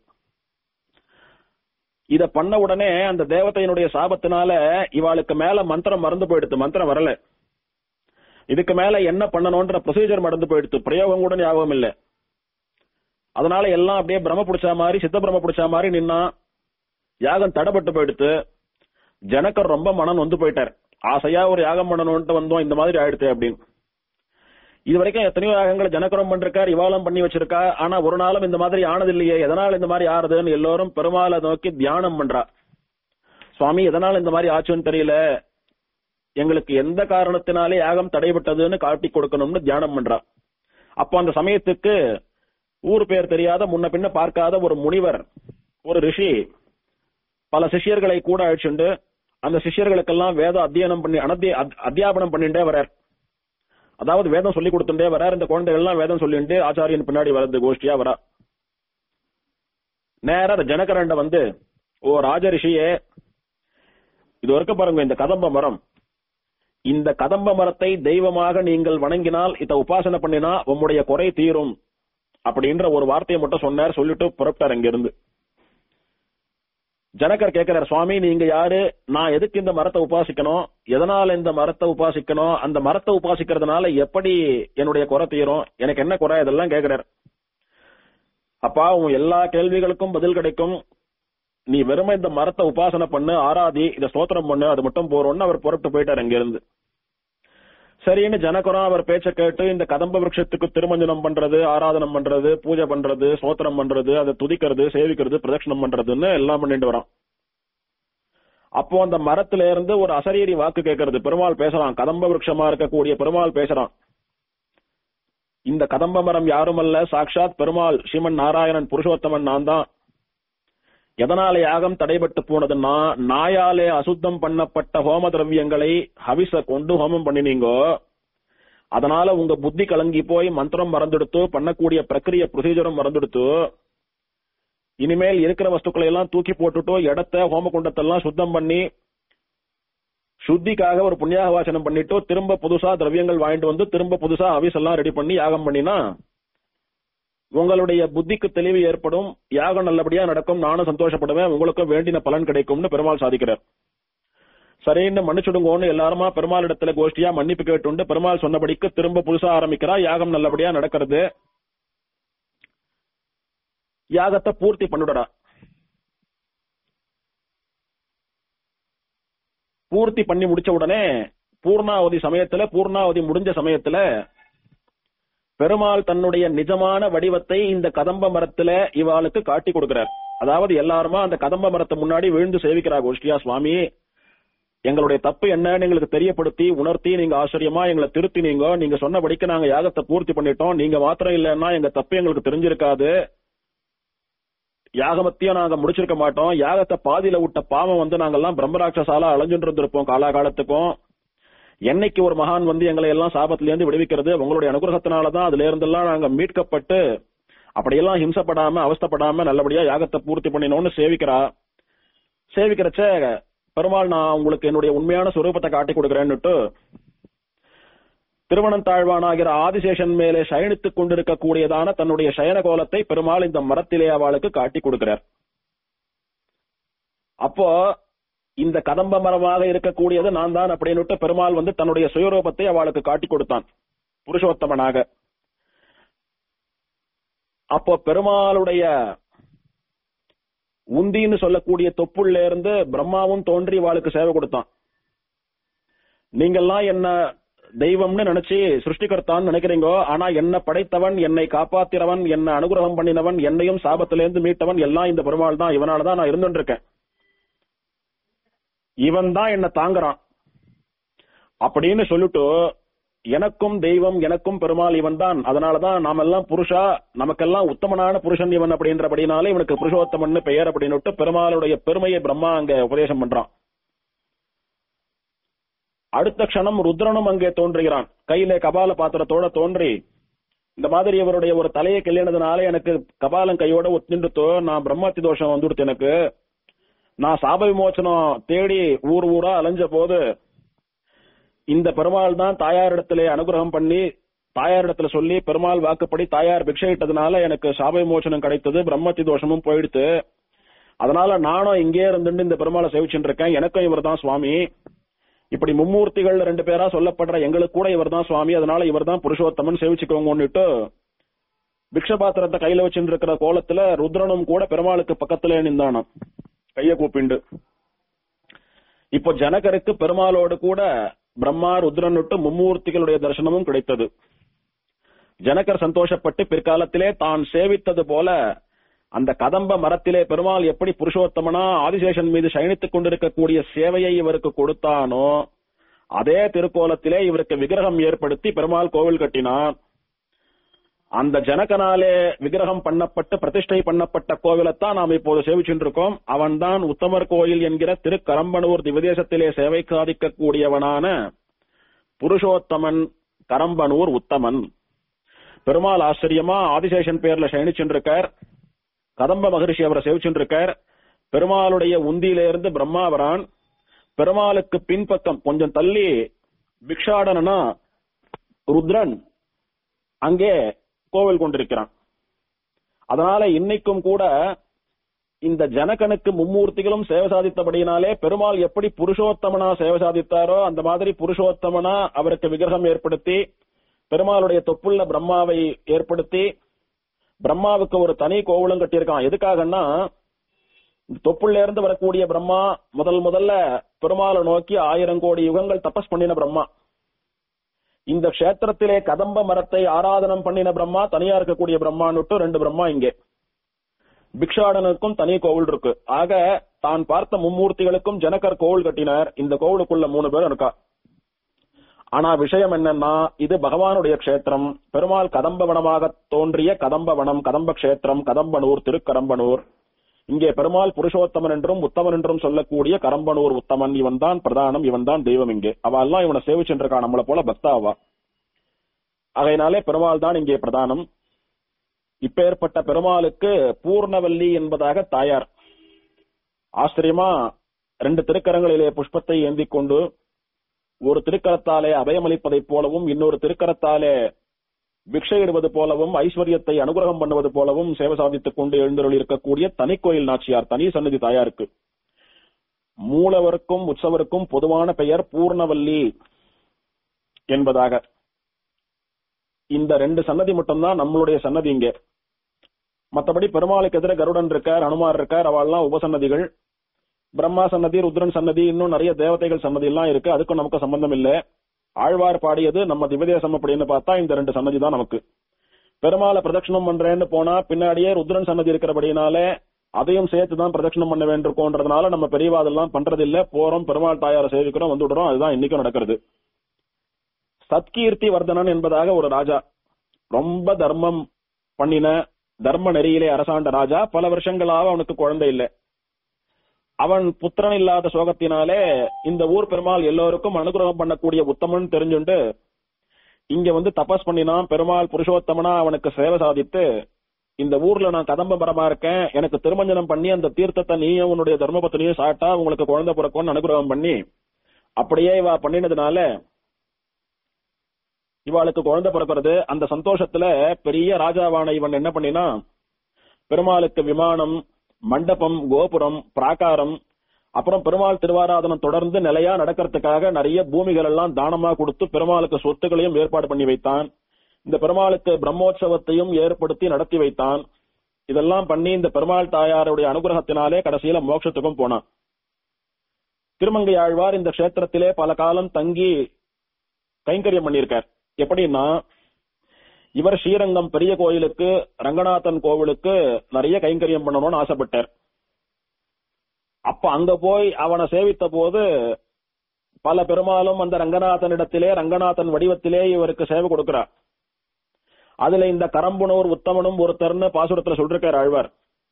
இத பண்ண உடனே அந்த தேவதையினுடைய சாபத்தினால இவாளுக்கு மேல மந்திரம் மறந்து போயிடுத்து மந்திரம் வரல இதுக்கு மேல என்ன பண்ணணும்ன்ற ப்ரொசீஜர் மறந்து போயிடுத்து பிரயோகம் கூட ஞாபகம் இல்ல அதனால எல்லாம் அப்படியே பிரம பிடிச்ச மாதிரி சித்த பிரம பிடிச்ச மாதிரி நின்னா யாகம் தடப்பட்டு போயிடுத்து ஜனக்கர் ரொம்ப மனம் வந்து போயிட்டார் ஆசையா ஒரு யாகம் பண்ணணும்ட்டு வந்தோம் இந்த மாதிரி ஆயிடுத்து அப்படின்னு இது வரைக்கும் எத்தனையோ யாகங்களை ஜனக்கரம் பண்ணிருக்கார் இவாலம் பண்ணி வச்சிருக்கா ஆனா ஒரு நாளும் இந்த மாதிரி ஆனது இல்லையே எதனால இந்த மாதிரி ஆறுதுன்னு எல்லோரும் பெருமாளை நோக்கி தியானம் பண்றா சுவாமி எதனால இந்த மாதிரி ஆச்சுன்னு தெரியல எங்களுக்கு எந்த காரணத்தினாலே யாகம் தடைபட்டதுன்னு காட்டி கொடுக்கணும்னு தியானம் பண்றா அப்போ அந்த சமயத்துக்கு ஊர் பேர் தெரியாத முன்ன பின்ன பார்க்காத ஒரு முனிவர் ஒரு ரிஷி பல சிஷ்யர்களை கூட அழிச்சுண்டு அந்த சிஷ்யர்களுக்கெல்லாம் வேத அத்தியனம் பண்ணி அனத்திய அத்தியாபனம் பண்ணிட்டே வரார் அதாவது வேதம் சொல்லி கொடுத்துட்டே வரார் இந்த குழந்தைகள் எல்லாம் வேதம் சொல்லிட்டு ஆச்சாரியன் பின்னாடி வரது கோஷ்டியா வரா நேரா அந்த ஜனகரண்ட வந்து ஓ ராஜ ரிஷியே இது வரைக்கும் பாருங்க இந்த கதம்ப மரம் இந்த கதம்ப மரத்தை தெய்வமாக நீங்கள் வணங்கினால் இத உபாசனை பண்ணினா உம்முடைய குறை தீரும் அப்படின்ற ஒரு வார்த்தையை மட்டும் சொன்னார் சொல்லிட்டு புறப்பட்டார் அங்க இருந்து ஜனகர் கேட்கிறார் சுவாமி நீங்க யாரு நான் எதுக்கு இந்த மரத்தை உபாசிக்கணும் எதனால இந்த மரத்தை உபாசிக்கணும் அந்த மரத்தை உபாசிக்கிறதுனால எப்படி என்னுடைய குறை தீரும் எனக்கு என்ன குறை இதெல்லாம் கேட்கிறார் அப்பா உன் எல்லா கேள்விகளுக்கும் பதில் கிடைக்கும் நீ வெறுமை இந்த மரத்தை உபாசனை பண்ணு ஆராதி இத ஸ்தோத்திரம் பண்ணு அது மட்டும் போறோம்னு அவர் புறப்பட்டு போயிட்டார் அங்க இருந்து சரின்னு ஜனகுரம் அவர் பேச்ச கேட்டு இந்த கதம்ப விருட்சத்துக்கு திருமஞ்சனம் பண்றது ஆராதனம் பண்றது பூஜை பண்றது சோத்திரம் பண்றது அதை துதிக்கிறது சேவிக்கிறது பிரதட்சணம் பண்றதுன்னு எல்லாம் பண்ணிட்டு வரான் அப்போ அந்த மரத்துல இருந்து ஒரு அசரீரி வாக்கு கேட்கறது பெருமாள் பேசுறான் கதம்ப விருட்சமா இருக்கக்கூடிய பெருமாள் பேசுறான் இந்த கதம்ப மரம் யாருமல்ல சாட்சாத் பெருமாள் ஸ்ரீமன் நாராயணன் புருஷோத்தமன் நான் தான் எதனால யாகம் தடைபட்டு போனதுன்னா நாயாலே அசுத்தம் பண்ணப்பட்ட ஹோம திரவியங்களை ஹவிச கொண்டு ஹோமம் பண்ணினீங்கோ அதனால உங்க புத்தி கலங்கி போய் மந்திரம் மறந்துடுத்து பண்ணக்கூடிய பிரக்கிரிய ப்ரொசீஜரும் மறந்துடுத்து இனிமேல் இருக்கிற வஸ்துக்களை எல்லாம் தூக்கி போட்டுட்டோ இடத்த ஹோம குண்டத்தெல்லாம் சுத்தம் பண்ணி சுத்திக்காக ஒரு புண்ணியாக வாசனம் பண்ணிட்டு திரும்ப புதுசா திரவியங்கள் வாங்கிட்டு வந்து திரும்ப புதுசா அவிஸ் எல்லாம் ரெடி பண்ணி யாகம் பண்ணினா உங்களுடைய புத்திக்கு தெளிவு ஏற்படும் யாகம் நல்லபடியா நடக்கும் நானும் சந்தோஷப்படுவேன் உங்களுக்கும் வேண்டின பலன் கிடைக்கும்னு பெருமாள் சாதிக்கிறார் சரின்னு மன்னிச்சுடுங்கோன்னு எல்லாருமா பெருமாள் இடத்துல கோஷ்டியா மன்னிப்பு கேட்டுண்டு பெருமாள் சொன்னபடிக்கு திரும்ப புதுசா ஆரம்பிக்கிறா யாகம் நல்லபடியா நடக்கிறது யாகத்தை பூர்த்தி பண்ணிடுறா பூர்த்தி பண்ணி முடிச்ச உடனே பூர்ணாவதி சமயத்துல பூர்ணாவதி முடிஞ்ச சமயத்துல பெருமாள் தன்னுடைய நிஜமான வடிவத்தை இந்த கதம்ப மரத்துல இவாளுக்கு காட்டி கொடுக்கிறார் அதாவது எல்லாருமா அந்த கதம்ப மரத்தை முன்னாடி விழுந்து சேவிக்கிறா கோஷ்டியா சுவாமி எங்களுடைய தப்பு என்னன்னு எங்களுக்கு தெரியப்படுத்தி உணர்த்தி நீங்க ஆச்சரியமா எங்களை திருத்தினீங்க நீங்க சொன்னபடிக்கு நாங்க யாகத்தை பூர்த்தி பண்ணிட்டோம் நீங்க மாத்திரம் இல்லைன்னா எங்க தப்பு எங்களுக்கு தெரிஞ்சிருக்காது யாகமத்தையும் நாங்க முடிச்சிருக்க மாட்டோம் யாகத்தை பாதியில விட்ட பாவம் வந்து நாங்கெல்லாம் பிரம்மராட்சசால அலைஞ்சுட்டு இருந்திருப்போம் காலாகாலத்துக்கும் என்னைக்கு ஒரு மகான் வந்து எங்களை எல்லாம் சாபத்துல இருந்து விடுவிக்கிறது உங்களுடைய அனுகிரகத்தினாலதான் அதுல இருந்தெல்லாம் நாங்க மீட்கப்பட்டு அப்படியெல்லாம் ஹிம்சப்படாம அவஸ்தைப்படாம நல்லபடியா யாகத்தை பூர்த்தி பண்ணினோம்னு சேவிக்கிறா சேவிக்கிறச்ச பெருமாள் நான் உங்களுக்கு என்னுடைய உண்மையான சுரூபத்தை காட்டி கொடுக்கிறேன்னுட்டு திருவனந்தாழ்வானாகிற ஆதிசேஷன் மேலே சயனித்துக் கொண்டிருக்கக்கூடியதான தன்னுடைய சயன கோலத்தை பெருமாள் இந்த மரத்திலே அவளுக்கு காட்டி கொடுக்கிறார் அப்போ இந்த கதம்ப மரமாக இருக்கக்கூடியது நான் தான் அப்படின்னுட்டு பெருமாள் வந்து தன்னுடைய சுயரூபத்தை அவளுக்கு காட்டி கொடுத்தான் புருஷோத்தமனாக அப்போ பெருமாளுடைய உந்தின்னு சொல்லக்கூடிய தொப்புள்ள இருந்து பிரம்மாவும் தோன்றி வாளுக்கு சேவை கொடுத்தான் நீங்கெல்லாம் என்ன தெய்வம்னு நினைச்சு சிருஷ்டிகர்த்தான்னு நினைக்கிறீங்கோ ஆனா என்ன படைத்தவன் என்னை காப்பாத்திரவன் என்ன அனுகிரகம் பண்ணினவன் என்னையும் சாபத்திலிருந்து மீட்டவன் எல்லாம் இந்த பெருமாள் தான் இவனால தான் நான் இருந்துட்டு இருக்கேன் இவன் தான் என்ன தாங்குறான் அப்படின்னு சொல்லிட்டு எனக்கும் தெய்வம் எனக்கும் பெருமாள் இவன் தான் அதனாலதான் நாமெல்லாம் புருஷா நமக்கெல்லாம் உத்தமனான புருஷன் இவன் அப்படின்றபடினாலே இவனுக்கு புருஷோத்தமன் பெயர் அப்படின்னு பெருமாளுடைய பெருமையை பிரம்மா அங்க உபதேசம் பண்றான் அடுத்த க்ஷணம் ருத்ரனும் அங்கே தோன்றுகிறான் கையில கபால பாத்திரத்தோட தோன்றி இந்த மாதிரி இவருடைய ஒரு தலையை கிள்ளினதுனால எனக்கு கபாலம் கையோட ஒத்துண்டுத்தோ நான் பிரம்மத்தி தோஷம் வந்துடுத்து எனக்கு நான் சாப விமோச்சனம் தேடி ஊர் ஊரா அலைஞ்ச போது இந்த பெருமாள் தான் தாயாரிடத்திலே அனுகிரகம் பண்ணி தாயாரிடத்துல சொல்லி பெருமாள் வாக்குப்படி தாயார் பிக்ஷையிட்டதுனால எனக்கு சாப விமோச்சனம் கிடைத்தது பிரம்மத்தி தோஷமும் போயிடுத்து அதனால நானும் இங்கே இருந்துட்டு இந்த பெருமாளை சேவிச்சுட்டு இருக்கேன் எனக்கும் இவர் தான் சுவாமி இப்படி மும்மூர்த்திகள் ரெண்டு பேரா சொல்லப்படுற எங்களுக்கு கூட இவர் தான் சுவாமி அதனால இவர் தான் புருஷோத்தமன் சேவிச்சுக்கோங்கன்னுட்டு பிக்ஷபாத்திரத்தை கையில வச்சுட்டு இருக்கிற கோலத்துல ருத்ரனும் கூட பெருமாளுக்கு பக்கத்துல நின்றானாம் கைய கூப்பிண்டு இப்போ ஜனகருக்கு பெருமாளோடு கூட பிரம்மா ருத்ரனுட்டு மும்மூர்த்திகளுடைய தரிசனமும் கிடைத்தது ஜனகர் சந்தோஷப்பட்டு பிற்காலத்திலே தான் சேவித்தது போல அந்த கதம்ப மரத்திலே பெருமாள் எப்படி புருஷோத்தமனா ஆதிசேஷன் மீது சயனித்துக் கொண்டிருக்கக்கூடிய சேவையை இவருக்கு கொடுத்தானோ அதே திருக்கோலத்திலே இவருக்கு விக்கிரகம் ஏற்படுத்தி பெருமாள் கோவில் கட்டினான் அந்த ஜனகனாலே விக்கிரகம் பண்ணப்பட்டு பிரதிஷ்டை பண்ணப்பட்ட கோவிலைத்தான் நாம் இப்போது சேவிச்சுட்டு இருக்கோம் அவன்தான் உத்தமர் கோயில் என்கிற திருக்கரம்பனூர் திவதேசத்திலே சேவை சாதிக்கக்கூடியவனான புருஷோத்தமன் கரம்பனூர் உத்தமன் பெருமாள் ஆச்சரியமா ஆதிசேஷன் பேர்ல சயனிச்சுருக்கார் கதம்ப மகரிஷி அவரை சேவிச்சுருக்கார் பெருமாளுடைய உந்தியிலிருந்து பிரம்மா வரான் பெருமாளுக்கு பின்பக்கம் கொஞ்சம் தள்ளி பிக்ஷாடனா ருத்ரன் அங்கே கோவில் கொண்டிருக்கிறான் அதனால இன்னைக்கும் கூட இந்த ஜனகனுக்கு மும்மூர்த்திகளும் சேவை சாதித்தபடியினாலே பெருமாள் எப்படி புருஷோத்தமனா சேவை சாதித்தாரோ அந்த மாதிரி புருஷோத்தமனா அவருக்கு விக்கிரகம் ஏற்படுத்தி பெருமாளுடைய தொப்புள்ள பிரம்மாவை ஏற்படுத்தி பிரம்மாவுக்கு ஒரு தனி கோவிலும் கட்டியிருக்கான் எதுக்காகன்னா தொப்புள்ள இருந்து வரக்கூடிய பிரம்மா முதல் முதல்ல பெருமாளை நோக்கி ஆயிரம் கோடி யுகங்கள் தபஸ் பண்ணின பிரம்மா இந்த கஷேத்திரத்திலே கதம்ப மரத்தை ஆராதனம் பண்ணின பிரம்மா தனியா இருக்கக்கூடிய பிரம்மான்னுட்டு ரெண்டு பிரம்மா இங்கே பிக்ஷாடனுக்கும் தனி கோவில் இருக்கு ஆக தான் பார்த்த மும்மூர்த்திகளுக்கும் ஜனகர் கோவில் கட்டினார் இந்த கோவிலுக்குள்ள மூணு பேர் இருக்கா ஆனா விஷயம் என்னன்னா இது பகவானுடைய க்ஷேத்திரம் பெருமாள் கதம்பவனமாக தோன்றிய கதம்பவனம் கதம்ப க்ஷேத்திரம் கதம்பனூர் திருக்கரம்பனூர் இங்கே பெருமாள் புருஷோத்தமன் என்றும் உத்தமன் என்றும் சொல்லக்கூடிய கரம்பனூர் உத்தமன் இவன் தான் பிரதானம் இவன் தான் தெய்வம் இங்கே அவ எல்லாம் இவனை சேவிச்சுருக்கா நம்மளை போல பக்தாவா ஆகையினாலே பெருமாள் தான் இங்கே பிரதானம் இப்பேற்பட்ட பெருமாளுக்கு பூர்ணவல்லி என்பதாக தாயார் ஆச்சரியமா ரெண்டு திருக்கரங்களிலே புஷ்பத்தை ஏந்திக் கொண்டு ஒரு திருக்கரத்தாலே அபயமளிப்பதைப் போலவும் இன்னொரு திருக்கரத்தாலே பிக்ஷையிடுவது போலவும் ஐஸ்வர்யத்தை அனுகிரகம் பண்ணுவது போலவும் சேவை சாதித்துக் கொண்டு எழுந்தருள் இருக்கக்கூடிய தனி கோயில் நாச்சியார் தனி சன்னதி தாயாருக்கு மூலவருக்கும் உற்சவருக்கும் பொதுவான பெயர் பூர்ணவல்லி என்பதாக இந்த ரெண்டு சன்னதி மட்டும்தான் நம்மளுடைய சன்னதி இங்கே மத்தபடி பெருமாளுக்கு எதிர கருடன் இருக்கார் அனுமார் இருக்கார் அவெல்லாம் உபசன்னதிகள் பிரம்மா சன்னதி ருத்ரன் சன்னதி இன்னும் நிறைய தேவதைகள் சன்னதி எல்லாம் இருக்கு அதுக்கும் நமக்கு சம்பந்தம் இல்ல ஆழ்வார் பாடியது நம்ம திவதேசம் அப்படின்னு பார்த்தா இந்த ரெண்டு சன்னதி தான் நமக்கு பெருமாளை பிரதட்சணம் பண்றேன்னு போனா பின்னாடியே ருத்ரன் சன்னதி இருக்கிறபடினாலே அதையும் சேர்த்து தான் பிரதட்சணம் பண்ண வேண்டியிருக்கோன்றதுனால நம்ம பெரியவா அதெல்லாம் பண்றது இல்ல போறோம் பெருமாள் தாயாரை சேவிக்கிறோம் வந்துடுறோம் அதுதான் இன்னைக்கும் நடக்கிறது சத்கீர்த்தி வர்தனன் என்பதாக ஒரு ராஜா ரொம்ப தர்மம் பண்ணின தர்ம நெறியிலே அரசாண்ட ராஜா பல வருஷங்களாக அவனுக்கு குழந்தை இல்லை அவன் புத்திரன் இல்லாத சோகத்தினாலே இந்த ஊர் பெருமாள் எல்லோருக்கும் அனுகிரகம் பண்ணக்கூடிய உத்தமன் தெரிஞ்சுண்டு இங்க வந்து தபஸ் பண்ணினான் பெருமாள் புருஷோத்தமனா அவனுக்கு சேவை சாதித்து இந்த ஊர்ல நான் கதம்ப மரமா இருக்கேன் எனக்கு திருமஞ்சனம் பண்ணி அந்த தீர்த்தத்தை நீயும் உன்னுடைய தர்மபத்தினியும் சாட்டா உங்களுக்கு குழந்தை பிறக்கும்னு அனுகிரகம் பண்ணி அப்படியே இவ பண்ணினதுனால இவாளுக்கு குழந்தை பிறக்கிறது அந்த சந்தோஷத்துல பெரிய ராஜாவான இவன் என்ன பண்ணினா பெருமாளுக்கு விமானம் மண்டபம் கோபுரம் பிராகாரம் அப்புறம் பெருமாள் திருவாராதனம் தொடர்ந்து நிலையா நடக்கிறதுக்காக நிறைய பூமிகள் எல்லாம் தானமா கொடுத்து பெருமாளுக்கு சொத்துக்களையும் ஏற்பாடு பண்ணி வைத்தான் இந்த பெருமாளுக்கு பிரம்மோற்சவத்தையும் ஏற்படுத்தி நடத்தி வைத்தான் இதெல்லாம் பண்ணி இந்த பெருமாள் தாயாருடைய அனுகிரகத்தினாலே கடைசியில மோட்சத்துக்கும் போனான் திருமங்கை ஆழ்வார் இந்த கஷேத்திரத்திலே பல காலம் தங்கி கைங்கரியம் பண்ணியிருக்கார் எப்படின்னா இவர் ஸ்ரீரங்கம் பெரிய கோயிலுக்கு ரங்கநாதன் கோவிலுக்கு நிறைய கைங்கரியம் பண்ணணும்னு ஆசைப்பட்டார் அப்ப அங்க போய் அவனை சேவித்த போது பல பெருமாளும் அந்த ரங்கநாதனிடத்திலே ரங்கநாதன் வடிவத்திலே இவருக்கு சேவை கொடுக்கிறார் அதுல இந்த கரம்புனூர் உத்தமனும் ஒருத்தர்னு பாசுரத்துல சொல்றார் ஆழ்வார்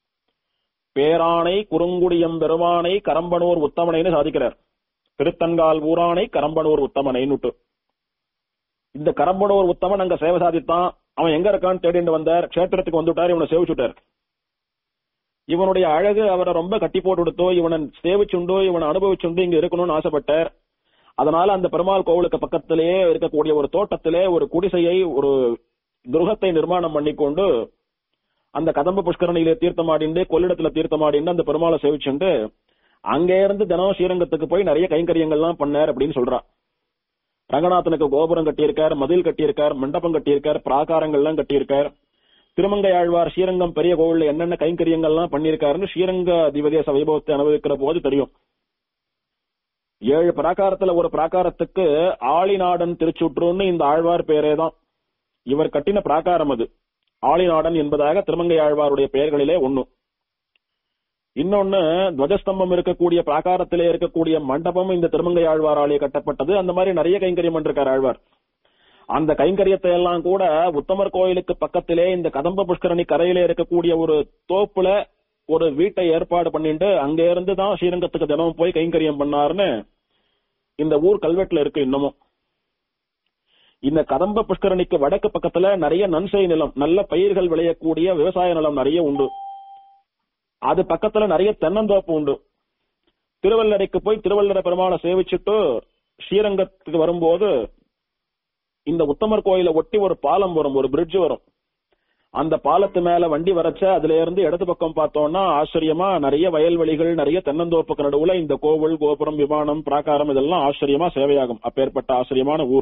பேரானை குறுங்குடியம் பெருமானை கரம்பனூர் உத்தமனைன்னு சாதிக்கிறார் திருத்தன்கால் ஊரானை கரம்பனூர் உத்தமனைன்னுட்டு இந்த கரம்பனூர் உத்தமன் அங்க சேவை சாதித்தான் அவன் எங்க இருக்கான்னு தேடிட்டு வந்தார் கஷேத்திரத்துக்கு வந்துட்டார் இவனை சேவிச்சுட்டார் இவனுடைய அழகு அவரை ரொம்ப கட்டி போட்டு கொடுத்தோ இவனை சேவிச்சுண்டோ இவனை அனுபவிச்சுண்டு இங்க இருக்கணும்னு ஆசைப்பட்டார் அதனால அந்த பெருமாள் கோவிலுக்கு பக்கத்திலேயே இருக்கக்கூடிய ஒரு தோட்டத்திலே ஒரு குடிசையை ஒரு துருகத்தை நிர்மாணம் பண்ணிக்கொண்டு அந்த கதம்ப புஷ்கரணியில தீர்த்தமாடிண்டு கொள்ளிடத்துல தீர்த்தமாடிண்டு அந்த பெருமாளை சேவிச்சுண்டு அங்கே இருந்து தினம் ஸ்ரீரங்கத்துக்கு போய் நிறைய கைங்கரியங்கள்லாம் பண்ணார் அப்படின்னு சொல்றான் ரங்கநாதனுக்கு கோபுரம் கட்டியிருக்கார் மதில் கட்டியிருக்கார் மண்டபம் கட்டியிருக்கார் பிராகாரங்கள்லாம் கட்டியிருக்கார் திருமங்கை ஆழ்வார் ஸ்ரீரங்கம் பெரிய கோவில்ல என்னென்ன கைங்கரியங்கள்லாம் பண்ணியிருக்காருன்னு ஸ்ரீரங்க திவதேச வைபவத்தை அனுபவிக்கிற போது தெரியும் ஏழு பிராகாரத்துல ஒரு பிராகாரத்துக்கு ஆளிநாடன் திருச்சுற்றுன்னு இந்த ஆழ்வார் பேரே தான் இவர் கட்டின பிராகாரம் அது ஆளிநாடன் என்பதாக திருமங்கை ஆழ்வாருடைய பெயர்களிலே ஒண்ணு இன்னொன்னு துவஜஸ்தம்பம் இருக்கக்கூடிய பிராகாரத்திலே இருக்கக்கூடிய மண்டபம் இந்த திருமங்கை ஆழ்வாராலே கட்டப்பட்டது அந்த மாதிரி நிறைய கைங்கரியம் பண்ணிருக்கார் ஆழ்வார் அந்த கைங்கரியத்தை எல்லாம் கூட உத்தமர் கோயிலுக்கு பக்கத்திலே இந்த கதம்ப புஷ்கரணி கரையிலே இருக்கக்கூடிய ஒரு தோப்புல ஒரு வீட்டை ஏற்பாடு பண்ணிட்டு அங்க இருந்து தான் ஸ்ரீரங்கத்துக்கு தினமும் போய் கைங்கரியம் பண்ணாருன்னு இந்த ஊர் கல்வெட்டுல இருக்கு இன்னமும் இந்த கதம்ப புஷ்கரணிக்கு வடக்கு பக்கத்துல நிறைய நன்செய் நிலம் நல்ல பயிர்கள் விளையக்கூடிய விவசாய நிலம் நிறைய உண்டு அது பக்கத்துல நிறைய தென்னந்தோப்பு உண்டு திருவல்லரைக்கு போய் திருவல்லரை பெருமாளை சேவிச்சுட்டு ஸ்ரீரங்கத்துக்கு வரும்போது இந்த உத்தமர் கோயிலை ஒட்டி ஒரு பாலம் வரும் ஒரு பிரிட்ஜ் வரும் அந்த பாலத்து மேல வண்டி வரச்ச அதுல இருந்து இடது பக்கம் பார்த்தோம்னா ஆச்சரியமா நிறைய வயல்வெளிகள் நிறைய தென்னந்தோப்புக்கு நடுவுல இந்த கோவில் கோபுரம் விமானம் பிராகாரம் இதெல்லாம் ஆச்சரியமா சேவையாகும் அப்பேற்பட்ட ஆச்சரியமான ஊர்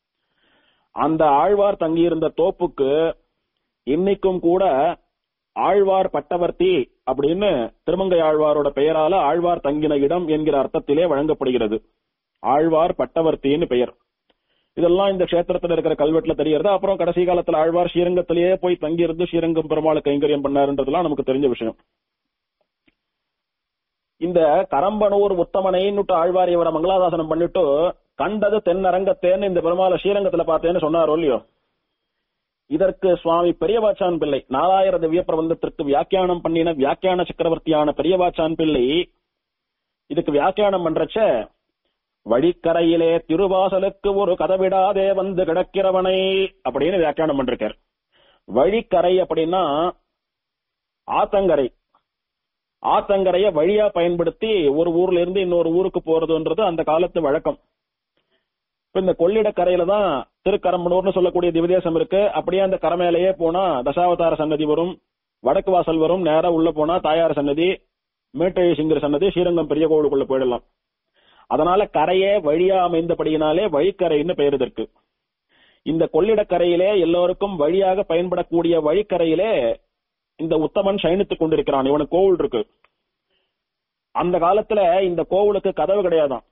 அந்த ஆழ்வார் தங்கியிருந்த தோப்புக்கு இன்னைக்கும் கூட ஆழ்வார் பட்டவர்த்தி அப்படின்னு திருமங்கை ஆழ்வாரோட பெயரால ஆழ்வார் தங்கின இடம் என்கிற அர்த்தத்திலே வழங்கப்படுகிறது ஆழ்வார் பட்டவர்த்தின்னு பெயர் இதெல்லாம் இந்த கஷேத்திரத்துல இருக்கிற கல்வெட்டுல தெரியறது அப்புறம் கடைசி காலத்துல ஆழ்வார் ஸ்ரீரங்கத்திலேயே போய் தங்கியிருந்து ஸ்ரீரங்கம் பெருமாள் கைங்கரியம் பண்ணாருன்றதுலாம் நமக்கு தெரிஞ்ச விஷயம் இந்த கரம்பனூர் உத்தமனைன்னுட்டு ஆழ்வார் இவரை மங்களாதாசனம் பண்ணிட்டு கண்டது தென்னரங்கத்தேன்னு இந்த பெருமாளை ஸ்ரீரங்கத்துல பார்த்தேன்னு சொன்னாரோ இல்லையோ இதற்கு சுவாமி பெரியவாச்சான் பிள்ளை நாலாயிர திவ்ய பிரபந்தத்திற்கு வியாக்கியானம் பண்ணின வியாக்கியான சக்கரவர்த்தியான பெரியவாச்சான் பிள்ளை இதுக்கு வியாக்கியானம் பண்றச்ச வழிக்கரையிலே திருவாசலுக்கு ஒரு கதவிடாதே வந்து கிடக்கிறவனை அப்படின்னு வியாக்கியானம் பண்றார் வழிக்கரை அப்படின்னா ஆத்தங்கரை ஆத்தங்கரைய வழியா பயன்படுத்தி ஒரு ஊர்ல இருந்து இன்னொரு ஊருக்கு போறதுன்றது அந்த காலத்து வழக்கம் இப்ப இந்த கொள்ளிடக்கரையில தான் திருக்கரம்பனூர்னு சொல்லக்கூடிய திவதேசம் இருக்கு அப்படியே அந்த கரை மேலேயே போனா தசாவதார சன்னதி வரும் வடக்கு வாசல் வரும் நேரா உள்ள போனா தாயார் சன்னதி மேட்டை சிங்கர் சன்னதி ஸ்ரீரங்கம் பெரிய கோவிலுக்குள்ள போயிடலாம் அதனால கரையே வழியா அமைந்தபடியினாலே வழிக்கரைன்னு பெயர் இதற்கு இந்த கொள்ளிடக்கரையிலே எல்லோருக்கும் வழியாக பயன்படக்கூடிய வழிக்கரையிலே இந்த உத்தமன் சயனித்துக் கொண்டிருக்கிறான் இவனுக்கு கோவில் இருக்கு அந்த காலத்துல இந்த கோவிலுக்கு கதவு கிடையாதான்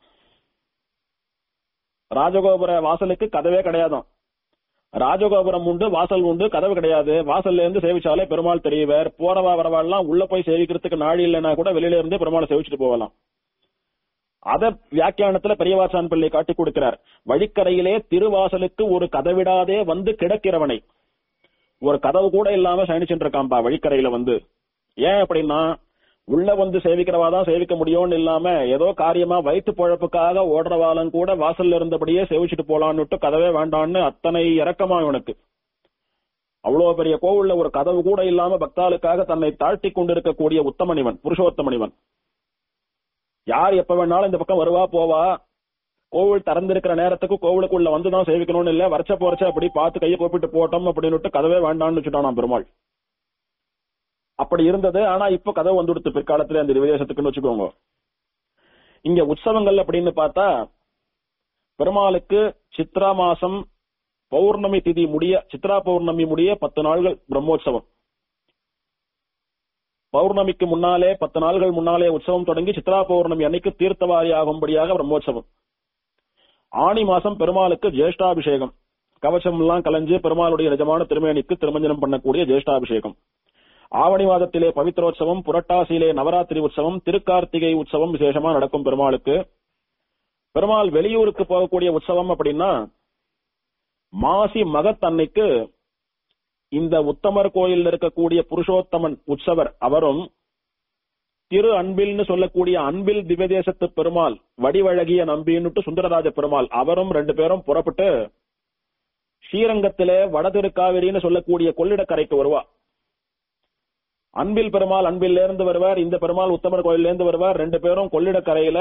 ராஜகோபுர வாசலுக்கு கதவே கிடையாதாம் ராஜகோபுரம் உண்டு வாசல் உண்டு கதவு கிடையாது வாசல்ல இருந்து சேவிச்சாலே பெருமாள் தெரியவர் போறவா வரவாள்லாம் உள்ள போய் சேவிக்கிறதுக்கு நாடி இல்லைன்னா கூட வெளியில இருந்து பெருமாளை சேவிச்சுட்டு போகலாம் அத வியாக்கியானத்துல பெரியவாசான் பிள்ளை காட்டிக் கொடுக்கிறார் வழிக்கரையிலே திருவாசலுக்கு ஒரு கதவிடாதே வந்து கிடக்கிறவனை ஒரு கதவு கூட இல்லாம சயனிச்சுட்டு இருக்கான்பா வழிக்கரையில வந்து ஏன் அப்படின்னா உள்ள வந்து சேவிக்கிறவா தான் சேவிக்க முடியும்னு இல்லாம ஏதோ காரியமா வயிற்று பொழப்புக்காக ஓடுறவாலும் கூட வாசல்ல இருந்தபடியே சேவிச்சுட்டு போலான்னுட்டு கதவே வேண்டான்னு அத்தனை இறக்கமா இவனுக்கு அவ்வளவு பெரிய கோவில்ல ஒரு கதவு கூட இல்லாம பக்தாளுக்காக தன்னை தாழ்த்தி கொண்டிருக்கக்கூடிய உத்தமனிவன் புருஷோத்தமனிவன் யார் எப்ப வேணாலும் இந்த பக்கம் வருவா போவா கோவில் திறந்திருக்கிற நேரத்துக்கு கோவிலுக்குள்ள வந்துதான் சேவிக்கணும்னு இல்ல வரச்ச போறச்ச அப்படி பார்த்து கையை கூப்பிட்டு போட்டோம் அப்படின்னு கதவே வேண்டாம்னு வச்சுட்டான் பெருமாள் அப்படி இருந்தது ஆனா இப்ப கதவு வந்து கொடுத்து பிற்காலத்துல அந்த விதேசத்துக்குன்னு வச்சுக்கோங்க இங்க உற்சவங்கள் அப்படின்னு பார்த்தா பெருமாளுக்கு சித்ரா மாசம் பௌர்ணமி திதி முடிய சித்ரா பௌர்ணமி முடிய பத்து நாள்கள் பிரம்மோற்சவம் பௌர்ணமிக்கு முன்னாலே பத்து நாள்கள் முன்னாலே உற்சவம் தொடங்கி சித்ரா பௌர்ணமி அன்னைக்கு தீர்த்தவாரி ஆகும்படியாக பிரம்மோற்சவம் ஆணி மாசம் பெருமாளுக்கு ஜேஷ்டாபிஷேகம் கவசம் எல்லாம் கலைஞ்சு பெருமாளுடைய நிஜமான திருமேனிக்கு திருமஞ்சனம் பண்ணக்கூடிய ஜேஷ்டாபிஷேகம் ஆவணி மாதத்திலே பவித்ரோற்சவம் புரட்டாசியிலே நவராத்திரி உற்சவம் திருக்கார்த்திகை உற்சவம் விசேஷமா நடக்கும் பெருமாளுக்கு பெருமாள் வெளியூருக்கு போகக்கூடிய உற்சவம் அப்படின்னா மாசி மகத்தன்னைக்கு இந்த உத்தமர் கோயில் இருக்கக்கூடிய புருஷோத்தமன் உற்சவர் அவரும் திரு அன்பில்னு சொல்லக்கூடிய அன்பில் திவ்யதேசத்து பெருமாள் வடிவழகிய நம்பின்னுட்டு சுந்தரராஜ பெருமாள் அவரும் ரெண்டு பேரும் புறப்பட்டு ஸ்ரீரங்கத்திலே வடதிருக்காவிரின்னு சொல்லக்கூடிய கொள்ளிடக்கரைக்கு வருவா அன்பில் பெருமாள் அன்பில் இருந்து வருவார் இந்த பெருமாள் உத்தமர் கோயில்ல இருந்து வருவார் ரெண்டு பேரும் கொள்ளிடக்கரையில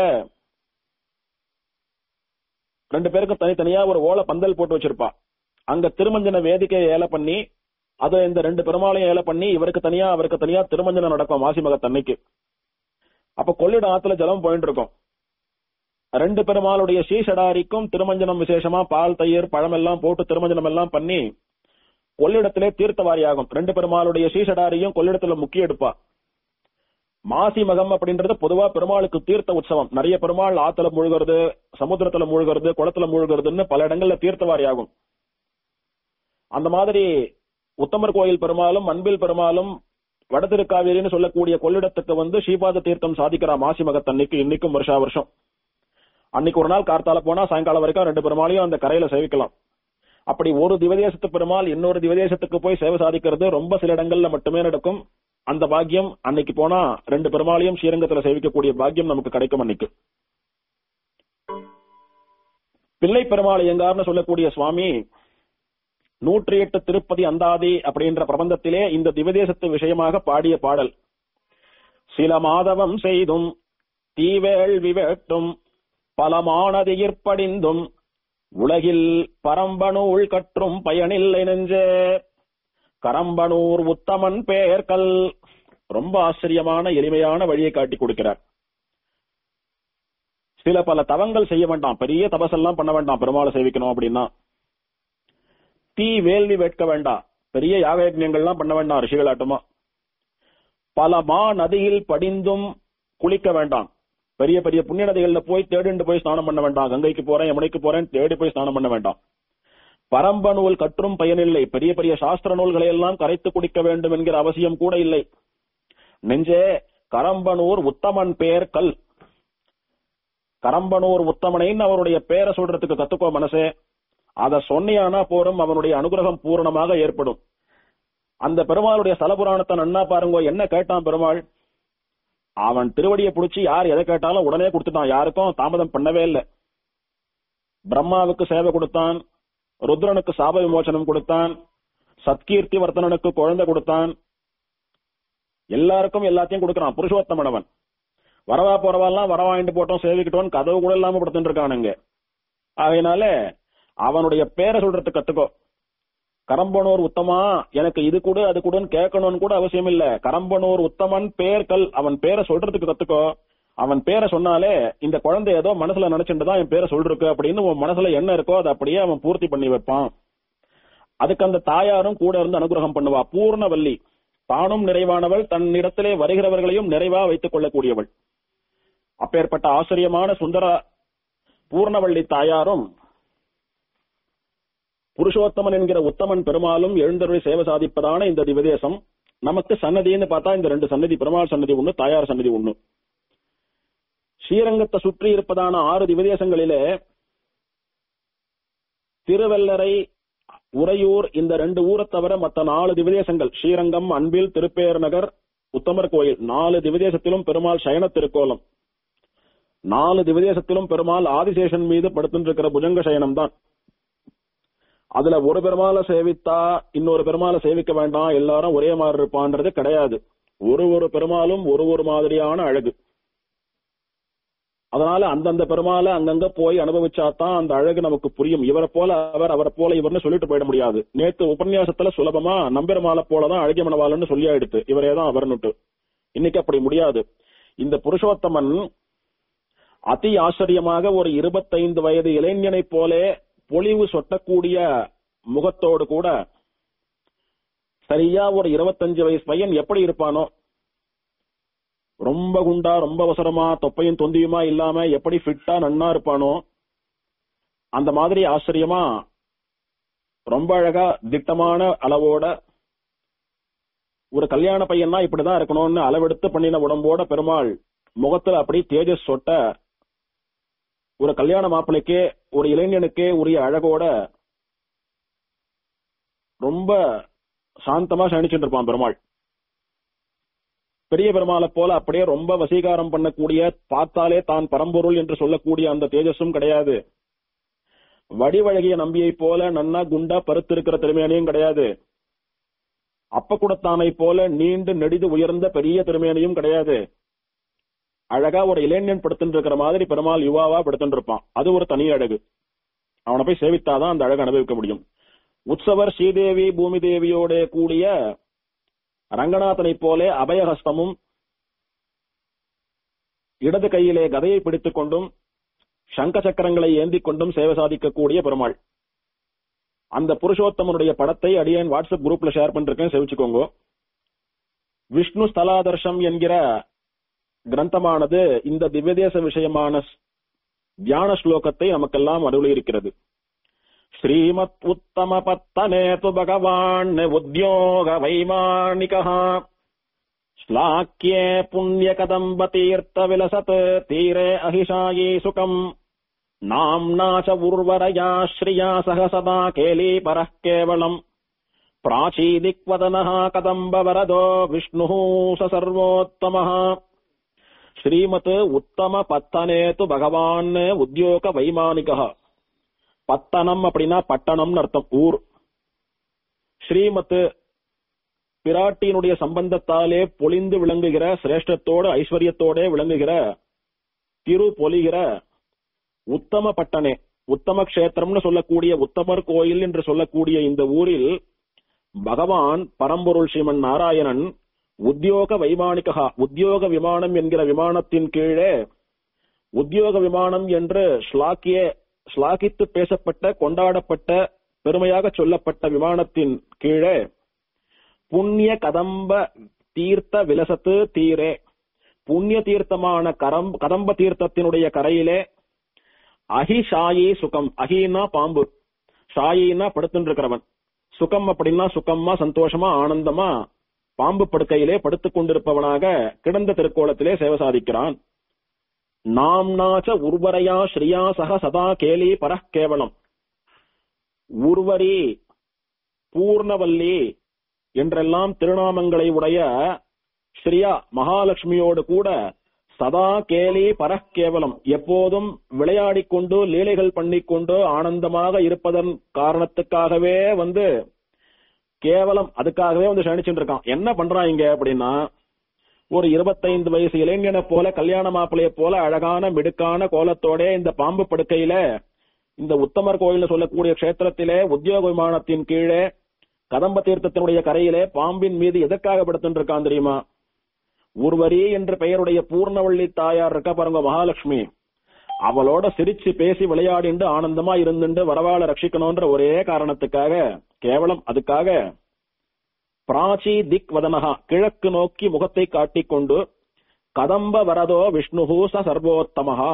ரெண்டு பேருக்கும் தனித்தனியா ஒரு ஓலை பந்தல் போட்டு வச்சிருப்பா அங்க திருமஞ்சன வேதிக்கையை ஏல பண்ணி அதை இந்த ரெண்டு பெருமாளையும் ஏல பண்ணி இவருக்கு தனியா அவருக்கு தனியா திருமஞ்சனம் நடக்கும் மாசி மகத்தன்னைக்கு அப்ப கொள்ளிட ஆத்துல ஜலம் போயிட்டு இருக்கும் ரெண்டு பெருமாளுடைய ஸ்ரீசடாரிக்கும் திருமஞ்சனம் விசேஷமா பால் தயிர் பழம் எல்லாம் போட்டு திருமஞ்சனம் எல்லாம் பண்ணி கொள்ளிடத்திலே தீர்த்தவாரி ஆகும் ரெண்டு பெருமாளுடைய ஸ்ரீசடாரியும் கொள்ளிடத்துல முக்கிய எடுப்பா மாசி மகம் அப்படின்றது பொதுவா பெருமாளுக்கு தீர்த்த உற்சவம் நிறைய பெருமாள் ஆத்துல மூழ்கிறது சமுத்திரத்துல மூழ்கிறது குளத்துல மூழ்கிறதுன்னு பல இடங்கள்ல தீர்த்தவாரி ஆகும் அந்த மாதிரி உத்தமர் கோயில் பெருமாளும் அன்பில் பெருமாளும் வடதிருக்காவேரின்னு சொல்லக்கூடிய கொள்ளிடத்துக்கு வந்து ஸ்ரீபாத தீர்த்தம் சாதிக்கிறா மாசி மகத்தன்னைக்கு இன்னைக்கும் வருஷா வருஷம் அன்னைக்கு ஒரு நாள் கார்த்தால போனா சாயங்காலம் வரைக்கும் ரெண்டு பெருமாளையும் அந்த கரையில சேவிக்கலாம் அப்படி ஒரு திவதேசத்து பெருமாள் இன்னொரு திவதேசத்துக்கு போய் சேவை சாதிக்கிறது ரொம்ப சில இடங்கள்ல மட்டுமே நடக்கும் அந்த பாக்கியம் அன்னைக்கு போனா ரெண்டு பெருமாளையும் ஸ்ரீரங்கத்துல சேவிக்கக்கூடிய பாக்கியம் நமக்கு கிடைக்கும் அன்னைக்கு பிள்ளை பெருமாள் எங்கார்னு சொல்லக்கூடிய சுவாமி நூற்றி எட்டு திருப்பதி அந்தாதி அப்படின்ற பிரபந்தத்திலே இந்த திவதேசத்து விஷயமாக பாடிய பாடல் சில மாதவம் செய்தும் தீவேள் விவேட்டும் பலமானதியிற்படிந்தும் உலகில் பரம்பனூள் கற்றும் பயனில்லை நெஞ்சே கரம்பனூர் உத்தமன் பெயர்கள் ரொம்ப ஆச்சரியமான எளிமையான வழியை காட்டி கொடுக்கிறார் சில பல தவங்கள் செய்ய வேண்டாம் பெரிய தபசெல்லாம் பண்ண வேண்டாம் பெருமாளை சேவிக்கணும் அப்படின்னா தீ வேள்வி வேட்க வேண்டாம் பெரிய யாக யஜ்ஞங்கள்லாம் பண்ண வேண்டாம் ரிஷிகளாட்டமா பல மா நதியில் படிந்தும் குளிக்க வேண்டாம் பெரிய பெரிய புண்ணிய நதிகள்ல போய் தேடிண்டு போய் ஸ்நானம் பண்ண வேண்டாம் கங்கைக்கு போறேன் யமுனைக்கு போறேன் தேடி போய் ஸ்நானம் பண்ண வேண்டாம் பரம்ப நூல் கற்றும் பயனில்லை பெரிய பெரிய சாஸ்திர நூல்களை எல்லாம் கரைத்து குடிக்க வேண்டும் என்கிற அவசியம் கூட இல்லை நெஞ்சே கரம்பனூர் உத்தமன் பேர் கல் கரம்பனூர் உத்தமனைன்னு அவருடைய பேரை சொல்றதுக்கு கத்துக்கோ மனசே அத சொன்னியானா போரும் அவனுடைய அனுகிரகம் பூரணமாக ஏற்படும் அந்த பெருமாளுடைய ஸ்தலபுராணத்தை நன்னா பாருங்க என்ன கேட்டான் பெருமாள் அவன் திருவடியை புடிச்சு யார் எதை கேட்டாலும் உடனே கொடுத்துட்டான் யாருக்கும் தாமதம் பண்ணவே இல்லை பிரம்மாவுக்கு சேவை கொடுத்தான் ருத்ரனுக்கு சாப விமோசனம் கொடுத்தான் சத்கீர்த்தி வர்த்தனனுக்கு குழந்தை கொடுத்தான் எல்லாருக்கும் எல்லாத்தையும் கொடுக்கறான் புருஷோத்தமனவன் வரவா போறவாலாம் வரவாயிட்டு போட்டோம் சேவிக்கிட்டோம் கதவு கூட இல்லாம படுத்துட்டு இருக்கானுங்க ஆகையினால அவனுடைய பேரை சொல்றதுக்கு கத்துக்கோ கரம்பனூர் உத்தமா எனக்கு இது கூட அது கூடன்னு கேட்கணும்னு கூட அவசியம் இல்ல கரம்பனூர் உத்தமன் பேர்கள் அவன் பேரை சொல்றதுக்கு கத்துக்கோ அவன் பேரை சொன்னாலே இந்த குழந்தை ஏதோ மனசுல நினைச்சுட்டு தான் என் பேரை சொல்றக்கு அப்படின்னு உன் மனசுல என்ன இருக்கோ அதை அப்படியே அவன் பூர்த்தி பண்ணி வைப்பான் அதுக்கு அந்த தாயாரும் கூட இருந்து அனுகிரகம் பண்ணுவா பூர்ணவல்லி தானும் நிறைவானவள் தன்னிடத்திலே வருகிறவர்களையும் நிறைவா வைத்துக் கொள்ளக்கூடியவள் அப்பேற்பட்ட ஆச்சரியமான சுந்தர பூர்ணவள்ளி தாயாரும் புருஷோத்தமன் என்கிற உத்தமன் பெருமாளும் எழுந்தருளை சேவை சாதிப்பதான இந்த திவதேசம் நமக்கு சன்னதின்னு பார்த்தா இந்த ரெண்டு சன்னதி பெருமாள் சன்னதி ஒண்ணு தாயார் சன்னதி ஒண்ணு ஸ்ரீரங்கத்தை சுற்றி இருப்பதான ஆறு திவதேசங்களிலே திருவெல்லரை உறையூர் இந்த ரெண்டு ஊரை தவிர மத்த நாலு திவதேசங்கள் ஸ்ரீரங்கம் அன்பில் திருப்பேர் நகர் உத்தமர் கோயில் நாலு திவதேசத்திலும் பெருமாள் சயன திருக்கோலம் நாலு திவதேசத்திலும் பெருமாள் ஆதிசேஷன் மீது படுத்துட்டு இருக்கிற புஜங்க சயனம் தான் அதுல ஒரு பெருமாளை சேவித்தா இன்னொரு பெருமாளை சேவிக்க வேண்டாம் எல்லாரும் ஒரே மாதிரி இருப்பான்றது கிடையாது ஒரு ஒரு பெருமாளும் ஒரு ஒரு மாதிரியான அழகு அதனால அந்தந்த பெருமாளை அங்கங்க போய் அனுபவிச்சாதான் அந்த அழகு நமக்கு புரியும் இவரை போல அவர் அவரை போல இவர்னு சொல்லிட்டு போயிட முடியாது நேத்து உபன்யாசத்துல சுலபமா நம்பெருமாளை போலதான் அழகிய மணவாளன்னு சொல்லி ஆயிடுத்து இவரே தான் அவர்னுட்டு இன்னைக்கு அப்படி முடியாது இந்த புருஷோத்தமன் அதி ஆச்சரியமாக ஒரு இருபத்தைந்து வயது இளைஞனைப் போலே பொலிவு சொட்டக்கூடிய முகத்தோடு கூட சரியா ஒரு இருபத்தஞ்சு வயசு பையன் எப்படி இருப்பானோ ரொம்ப குண்டா ரொம்ப அவசரமா தொப்பையும் தொந்தியுமா இல்லாம எப்படி ஃபிட்டா நன்னா இருப்பானோ அந்த மாதிரி ஆச்சரியமா ரொம்ப அழகா திட்டமான அளவோட ஒரு கல்யாண பையன்னா இப்படிதான் இருக்கணும்னு அளவெடுத்து பண்ணின உடம்போட பெருமாள் முகத்துல அப்படி தேஜஸ் சொட்ட ஒரு கல்யாண மாப்பிளைக்கே ஒரு இளைஞனுக்கே உரிய அழகோட ரொம்ப சாந்தமா சயனிச்சுட்டு இருப்பான் பெருமாள் பெரிய பெருமாளை போல அப்படியே ரொம்ப வசீகாரம் பண்ணக்கூடிய பார்த்தாலே தான் பரம்பொருள் என்று சொல்லக்கூடிய அந்த தேஜஸும் கிடையாது வடிவழகிய நம்பியை போல நன்னா குண்டா பருத்திருக்கிற திருமேனியும் கிடையாது அப்ப கூடத்தானை போல நீண்டு நெடிது உயர்ந்த பெரிய திருமேனியும் கிடையாது அழகா ஒரு இளைஞன் படுத்துட்டு இருக்கிற மாதிரி பெருமாள் யுவாவா படுத்துட்டு இருப்பான் அது ஒரு தனி அழகு அவனை போய் சேவித்தாதான் அந்த அழகு அனுபவிக்க முடியும் உற்சவர் ஸ்ரீதேவி பூமி தேவியோட கூடிய ரங்கநாதனை போலே அபயஹஸ்தமும் இடது கையிலே கதையை பிடித்துக் கொண்டும் சங்க சக்கரங்களை ஏந்திக் கொண்டும் சேவை சாதிக்கக்கூடிய பெருமாள் அந்த புருஷோத்தமனுடைய படத்தை அடியேன் வாட்ஸ்அப் குரூப்ல ஷேர் பண்ணிருக்கேன் செவிச்சுக்கோங்க விஷ்ணு ஸ்தலாதர்ஷம் என்கிற கிரந்தமானது இந்த திவ்யதேச விஷயமான தியான ஸ்லோகத்தை நமக்கெல்லாம் அருளி இருக்கிறது ஸ்ரீமத் உத்தம பத்தனே து பகவான் உத்யோக வைமானிக ஸ்லாக்கியே புண்ணிய கதம்ப தீர்த்த விலசத் தீரே அஹிஷாயி சுகம் நாம்னா ச உர்வரயா ஸ்ரியா சக சதா கேலி பரः கேவலம் प्राचीदिक्वदनः कदम्बवरदो विष्णुः स सर्वोत्तमः ஸ்ரீமத் உத்தம பத்தனே து பகவான் உத்தியோக வைமானிகா பத்தனம் அப்படின்னா பட்டணம்னு அர்த்தம் ஊர் ஸ்ரீமத் பிராட்டியினுடைய சம்பந்தத்தாலே பொலிந்து விளங்குகிற சிரேஷ்டத்தோடு ஐஸ்வர்யத்தோட விளங்குகிற திரு பொலிகிற உத்தம பட்டனே உத்தம கஷேத்திரம்னு சொல்லக்கூடிய உத்தமர் கோயில் என்று சொல்லக்கூடிய இந்த ஊரில் பகவான் பரம்பொருள் ஸ்ரீமன் நாராயணன் உத்தியோக வைமானிகா உத்தியோக விமானம் என்கிற விமானத்தின் கீழே உத்தியோக விமானம் என்று ஸ்லாக்கிய ஸ்லாகித்து பேசப்பட்ட கொண்டாடப்பட்ட பெருமையாக சொல்லப்பட்ட விமானத்தின் கீழே புண்ணிய கதம்ப தீர்த்த விலசத்து தீரே புண்ணிய தீர்த்தமான கரம் கதம்ப தீர்த்தத்தினுடைய கரையிலே அஹி ஷாயி சுகம் அஹின்னா பாம்பு ஷாயின்னா படுத்துட்டு இருக்கிறவன் சுகம் அப்படின்னா சுகமா சந்தோஷமா ஆனந்தமா பாம்பு படுக்கையிலே படுத்துக் கொண்டிருப்பவனாக கிடந்த திருக்கோலத்திலே சேவை சாதிக்கிறான் நாம்னாச்ச உர்வரையா ஸ்ரீயா சக சதா கேலி பரஹ் கேவலம் உர்வரி பூர்ணவல்லி என்றெல்லாம் திருநாமங்களை உடைய ஸ்ரீயா மகாலட்சுமியோடு கூட சதா கேலி பரஹ் கேவலம் எப்போதும் விளையாடிக் கொண்டு லீலைகள் பண்ணிக்கொண்டு ஆனந்தமாக இருப்பதன் காரணத்துக்காகவே வந்து கேவலம் அதுக்காகவே வந்து சயனிச்சுட்டு இருக்கான் என்ன பண்றான் இங்க அப்படின்னா ஒரு இருபத்தைந்து வயசு இளைஞனை போல கல்யாண மாப்பிளைய போல அழகான மிடுக்கான கோலத்தோட இந்த பாம்பு படுக்கையில இந்த உத்தமர் கோயில் சொல்லக்கூடிய கஷேத்திரத்திலே உத்தியோக விமானத்தின் கீழே கதம்ப தீர்த்தத்தினுடைய கரையிலே பாம்பின் மீது எதற்காக படுத்துட்டு இருக்கான் தெரியுமா உருவரி என்று பெயருடைய பூர்ணவள்ளி தாயார் இருக்கா பாருங்க மகாலட்சுமி அவளோட சிரிச்சு பேசி விளையாடிண்டு ஆனந்தமா இருந்துட்டு வரவாள ரட்சிக்கணும்ன்ற ஒரே காரணத்துக்காக கேவலம் அதுக்காக பிராச்சி திக் வதனகா கிழக்கு நோக்கி முகத்தை காட்டிக்கொண்டு கதம்ப வரதோ விஷ்ணுஹூ ச சர்வோத்தமஹா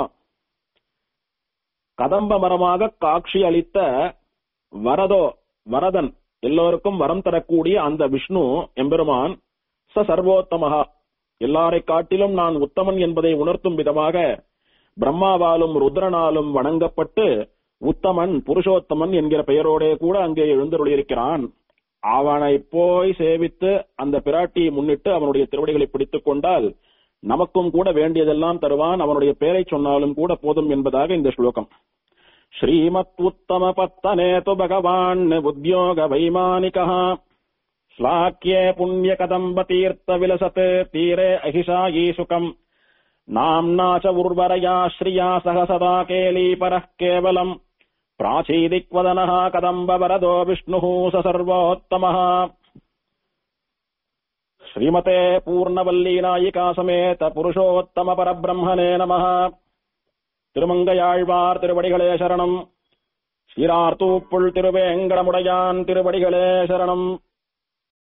கதம்ப மரமாக காட்சி அளித்த வரதோ வரதன் எல்லோருக்கும் வரம் தரக்கூடிய அந்த விஷ்ணு எம்பெருமான் ச சர்வோத்தமஹா எல்லாரை காட்டிலும் நான் உத்தமன் என்பதை உணர்த்தும் விதமாக பிரம்மாவாலும் ருத்ரனாலும் வணங்கப்பட்டு உத்தமன் புருஷோத்தமன் என்கிற பெயரோடே கூட அங்கே எழுந்தருளியிருக்கிறான் அவனை போய் சேவித்து அந்த பிராட்டியை முன்னிட்டு அவனுடைய திருவடிகளை பிடித்துக் கொண்டால் நமக்கும் கூட வேண்டியதெல்லாம் தருவான் அவனுடைய பெயரை சொன்னாலும் கூட போதும் என்பதாக இந்த ஸ்லோகம் ஸ்ரீமத் உத்தம பத்தனே து பகவான் உத்தியோக வைமானிகா श्लाक्ये पुण्यकदम्ब तीर्थ विलसत् तीरे अहिषायी सुखम् नाम्ना च उर्वरया श्रिया सह सदा केलीपरः केवलम् प्राचीदिक्वदनः कदम्ब वरदो विष्णुः स सर्वोत्तमः श्रीमते पूर्णवल्लीनायिका समेत पुरुषोत्तम परब्रह्मणे नमः திருமங்கையாழ்வார் திருவடிகளே சரணம் சீரார்த்தூப்புள் திருவேங்கடமுடையான் திருவடிகளே சரணம்